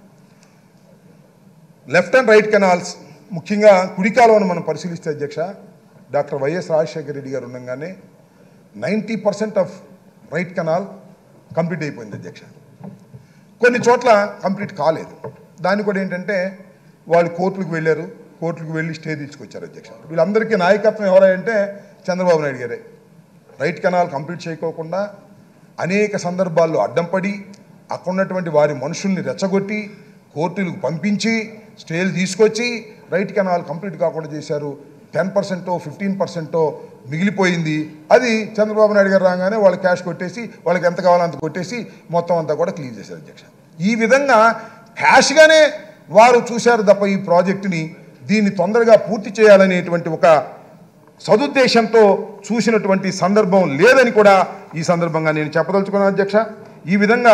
లెఫ్ట్ అండ్ రైట్ కెనాల్స్ ముఖ్యంగా కుడికాలను మనం పరిశీలిస్తే అధ్యక్ష డాక్టర్ వైఎస్ రాజశేఖర రెడ్డి గారు ఉండగానే ninety percent of right canal complete అయిపోయింది అధ్యక్ష కొన్ని చోట్ల కంప్లీట్ కాలేదు దాన్ని కూడా ఏంటంటే వాళ్ళు కోర్టులకు వెళ్ళారు కోర్టులకు వెళ్ళి స్టే తీసుకొచ్చారు అధ్యక్ష వీళ్ళందరికీ నాయకత్వం ఎవరంటే చంద్రబాబు నాయుడు గారే రైట్ కెనాల్ కంప్లీట్ చేయకోకుండా అనేక సందర్భాల్లో అడ్డం పడి అక్కడ ఉన్నటువంటి వారి మనుషుల్ని రెచ్చగొట్టి కోర్టులకు పంపించి స్టేలు తీసుకొచ్చి రైట్ కెనాల్ కంప్లీట్ కాకుండా చేశారు టెన్ పర్సెంటో ఫిఫ్టీన్ పర్సెంటో మిగిలిపోయింది అది చంద్రబాబు నాయుడు గారు రాగానే వాళ్ళు క్యాష్ కొట్టేసి వాళ్ళకి ఎంత కావాలో అంత కొట్టేసి మొత్తం అంతా కూడా క్లీన్ చేశారు అధ్యక్ష ఈ విధంగా క్యాష్గానే వారు చూశారు తప్ప ఈ ప్రాజెక్టుని దీన్ని తొందరగా పూర్తి చేయాలనేటువంటి ఒక సదుద్దేశంతో చూసినటువంటి సందర్భం లేదని కూడా ఈ సందర్భంగా నేను చెప్పదలుచుకున్నాను అధ్యక్ష ఈ విధంగా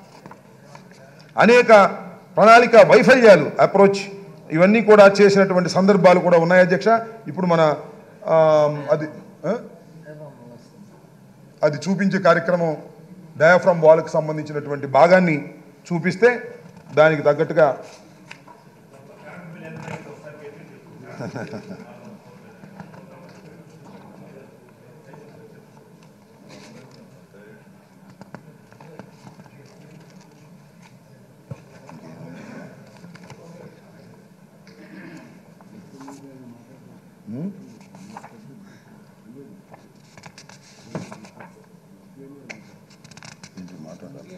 అనేక ప్రణాళిక వైఫల్యాలు అప్రోచ్ ఇవన్నీ కూడా చేసినటువంటి సందర్భాలు కూడా ఉన్నాయి అధ్యక్ష ఇప్పుడు మన ఆ, అది ఆ? అది చూపించే కార్యక్రమం డయాఫ్రమ్ వాల్కి సంబంధించినటువంటి భాగాన్ని చూపిస్తే దానికి తగ్గట్టుగా కొంచెం మాట్లాడాలి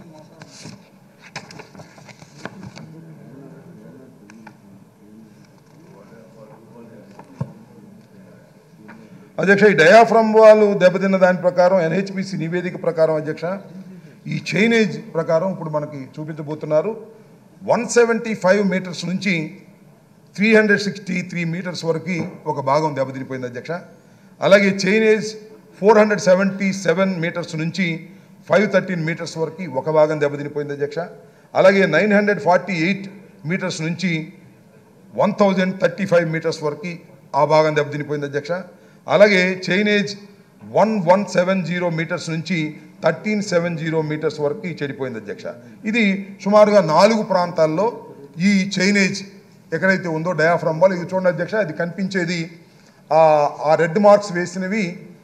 అధ్యక్ష ఈ డయాఫ్రమ్ వాళ్ళు దెబ్బతిన్న దాని ప్రకారం ఎన్హెచ్పిసి నివేదిక ప్రకారం అధ్యక్ష ఈ చైనేజ్ ప్రకారం ఇప్పుడు మనకి చూపించబోతున్నారు వన్ సెవెంటీ ఫైవ్ మీటర్స్ నుంచి three hundred sixty three metres వరకు ఒక భాగం దెబ్బతినిపోయింది అధ్యక్ష అలాగే chainage four hundred seventy seven metres నుంచి ఫైవ్ థర్టీన్ మీటర్స్ వరకు ఒక భాగం దెబ్బతినిపోయింది అధ్యక్ష అలాగే nine hundred forty eight metres నుంచి one thousand thirty five metres వరకు ఆ భాగం దెబ్బతినిపోయింది అధ్యక్ష అలాగే chainage one one seven zero metres నుంచి థర్టీన్ సెవెన్ జీరో మీటర్స్ వరకు చెడిపోయింది అధ్యక్ష ఇది సుమారుగా నాలుగు ప్రాంతాల్లో ఈ చైనేజ్ ఎక్కడైతే ఉందో డయాఫ్రమ్ వాల్ ఇది చూడండి అధ్యక్ష ఇది కనిపించేది ఆ- ఆ రెడ్ మార్క్స్ వేసినవి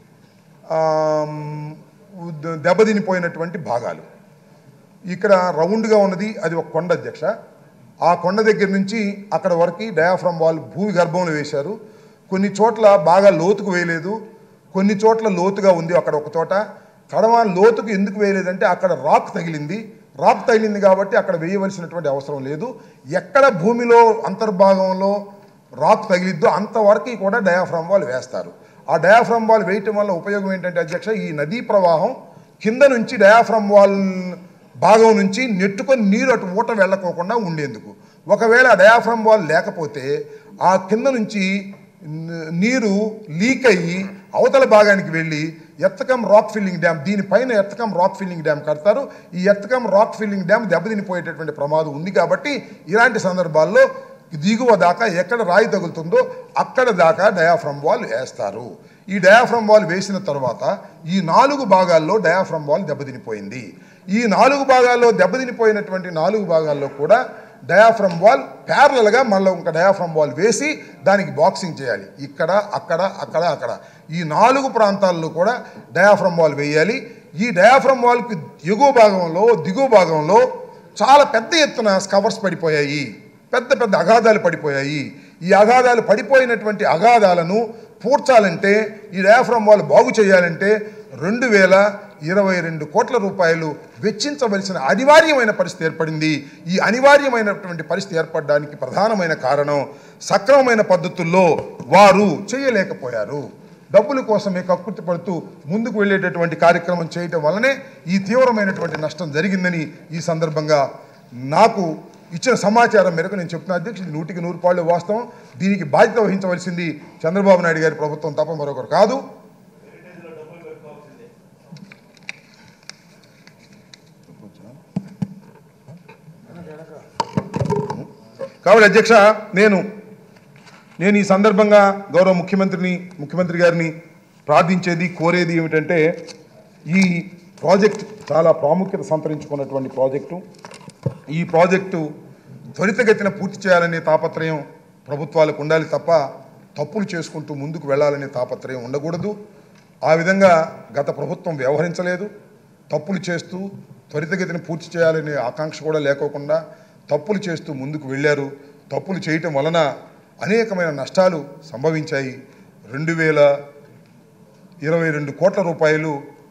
ఆమ్, ఉద్- దెబ్బతినిపోయినటువంటి భాగాలు ఇక్కడ రౌండ్గా ఉన్నది అది ఒక కొండ అధ్యక్ష ఆ కొండ దగ్గర నుంచి అక్కడ వరకు డయాఫ్రమ్ వాల్ భూమి గర్భంలో వేశారు కొన్ని చోట్ల బాగా లోతుకు వేయలేదు కొన్ని చోట్ల లోతుగా ఉంది అక్కడ ఒక చోట కడమ లోతుకు ఎందుకు వేయలేదంటే అక్కడ రాక్ తగిలింది రాక్ తగిలింది కాబట్టి అక్కడ వేయవలసినటువంటి అవసరం లేదు ఎక్కడ భూమిలో అంతర్భాగంలో రాక్ తగిలిద్దో అంతవరకు కూడా డయాఫ్రమ్ వాల్ వేస్తారు ఆ డయాఫ్రమ్ వాల్ వేయటం వల్ల ఉపయోగం ఏంటంటే అధ్యక్ష ఈ నదీ ప్రవాహం కింద నుంచి డయాఫ్రమ్ వాల్ భాగం నుంచి నెట్టుకొని నీరు అటు ఊట వెళ్ళకోకుండా ఉండేందుకు ఒకవేళ డయాఫ్రమ్ వాల్ లేకపోతే ఆ కింద నుంచి న- నీరు లీక్ అయ్యి అవతల భాగానికి వెళ్ళి ఎత్తకం రాక్ ఫిల్లింగ్ డ్యామ్ దీనిపైన ఎత్తకం రాక్ ఫిల్లింగ్ డ్యామ్ కడతారు ఈ ఎత్తకం రాక్ ఫిల్లింగ్ డ్యామ్ దెబ్బతినిపోయేటటువంటి ప్రమాదం ఉంది కాబట్టి ఇలాంటి సందర్భాల్లో దిగువ దాకా ఎక్కడ రాయి తగులుతుందో అక్కడ దాకా డయాఫ్రమ్ వాల్ వేస్తారు ఈ డయాఫ్రమ్ వాల్ వేసిన తర్వాత ఈ నాలుగు భాగాల్లో డయాఫ్రమ్ వాల్ దెబ్బతినిపోయింది ఈ నాలుగు భాగాల్లో దెబ్బతినిపోయినటువంటి నాలుగు భాగాల్లో కూడా డయాఫ్రమ్ వాల్ ప్యారలల్గా మళ్ళీ ఒక డయాఫ్రమ్ వాల్ వేసి దానికి బాక్సింగ్ చేయాలి ఇక్కడ అక్కడ అక్కడ అక్కడ ఈ నాలుగు ప్రాంతాల్లో కూడా డయాఫ్రమ్ వాల్ వేయాలి ఈ డయాఫ్రమ్ వాల్కి ఎగువ భాగంలో దిగువ భాగంలో చాలా పెద్ద ఎత్తున స్కవర్స్ పడిపోయాయి పెద్ద పెద్ద అగాధాలు పడిపోయాయి ఈ అగాధాలు పడిపోయినటువంటి అగాధాలను పూడ్చాలంటే ఈ డయాఫ్రమ్ వాల్ బాగు చేయాలంటే రెండు వేల ఇరవై రెండు కోట్ల రూపాయలు వెచ్చించవలసిన అనివార్యమైన పరిస్థితి ఏర్పడింది ఈ అనివార్యమైనటువంటి పరిస్థితి ఏర్పడడానికి ప్రధానమైన కారణం సక్రమమైన పద్ధతుల్లో వారు చేయలేకపోయారు డబ్బుల కోసమే కక్కుర్తి పడుతూ ముందుకు వెళ్ళేటటువంటి కార్యక్రమం చేయటం వల్లనే ఈ తీవ్రమైనటువంటి నష్టం జరిగిందని ఈ సందర్భంగా నాకు ఇచ్చిన సమాచారం మేరకు నేను చెప్తున్నా అధ్యక్షుడు నూటికి నూరు పాళ్ళు వాస్తవం దీనికి బాధ్యత వహించవలసింది చంద్రబాబు నాయుడు గారి ప్రభుత్వం తప్ప మరొకరు కాదు కాబట్టి అధ్యక్ష నేను నేను ఈ సందర్భంగా గౌరవ ముఖ్యమంత్రిని ముఖ్యమంత్రి గారిని ప్రార్థించేది కోరేది ఏమిటంటే ఈ ప్రాజెక్ట్ చాలా ప్రాముఖ్యత సంతరించుకున్నటువంటి ప్రాజెక్టు ఈ ప్రాజెక్టు త్వరితగతిన పూర్తి చేయాలనే తాపత్రయం ప్రభుత్వాలకు ఉండాలి తప్ప తప్పులు చేసుకుంటూ ముందుకు వెళ్ళాలనే తాపత్రయం ఉండకూడదు ఆ విధంగా గత ప్రభుత్వం వ్యవహరించలేదు తప్పులు చేస్తూ త్వరితగతిన పూర్తి చేయాలనే ఆకాంక్ష కూడా లేకోకుండా తప్పులు చేస్తూ ముందుకు వెళ్ళారు తప్పులు చేయటం వలన అనేకమైన నష్టాలు సంభవించాయి రెండు వేల ఇరవై రెండు కోట్ల రూపాయలు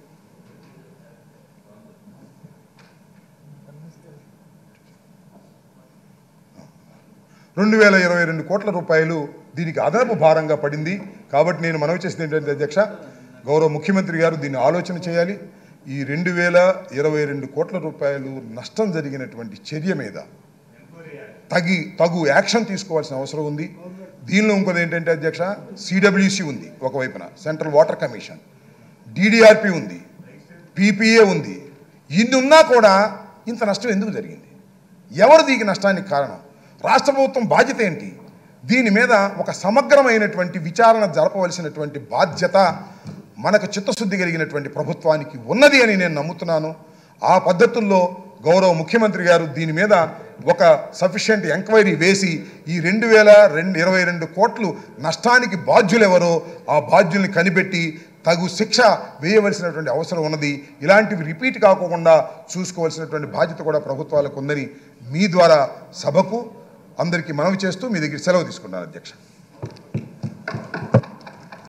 రెండు వేల ఇరవై రెండు కోట్ల రూపాయలు దీనికి అదనపు భారంగా పడింది కాబట్టి నేను మనవి చేసింది ఏంటంటే అధ్యక్ష గౌరవ ముఖ్యమంత్రి గారు దీన్ని ఆలోచన చేయాలి ఈ రెండు వేల ఇరవై రెండు కోట్ల రూపాయలు నష్టం జరిగినటువంటి చర్య మీద తగి తగు యాక్షన్ తీసుకోవాల్సిన అవసరం ఉంది దీనిలో ఇంకోది ఏంటంటే అధ్యక్ష సిడబ్ల్యూసి ఉంది ఒకవైపున సెంట్రల్ వాటర్ కమిషన్ డిడిఆర్పి ఉంది పీపీఏ ఉంది ఇన్ని ఉన్నా కూడా ఇంత నష్టం ఎందుకు జరిగింది ఎవరు దీనికి నష్టానికి కారణం రాష్ట్ర ప్రభుత్వం బాధ్యత ఏంటి దీని మీద ఒక సమగ్రమైనటువంటి విచారణ జరపవలసినటువంటి బాధ్యత మనకు చిత్తశుద్ధి కలిగినటువంటి ప్రభుత్వానికి ఉన్నది అని నేను నమ్ముతున్నాను ఆ పద్ధతుల్లో గౌరవ ముఖ్యమంత్రి గారు దీని మీద ఒక సఫిషియెంట్ ఎంక్వైరీ వేసి ఈ రెండు వేల రెండు ఇరవై రెండు కోట్లు నష్టానికి బాధ్యులెవరో ఆ బాధ్యుల్ని కనిపెట్టి తగు శిక్ష వేయవలసినటువంటి అవసరం ఉన్నది ఇలాంటివి రిపీట్ కాకుండా చూసుకోవాల్సినటువంటి బాధ్యత కూడా ప్రభుత్వాలకు ఉందని మీ ద్వారా సభకు అందరికీ మనవి చేస్తూ మీ దగ్గర సెలవు తీసుకున్నాను అధ్యక్ష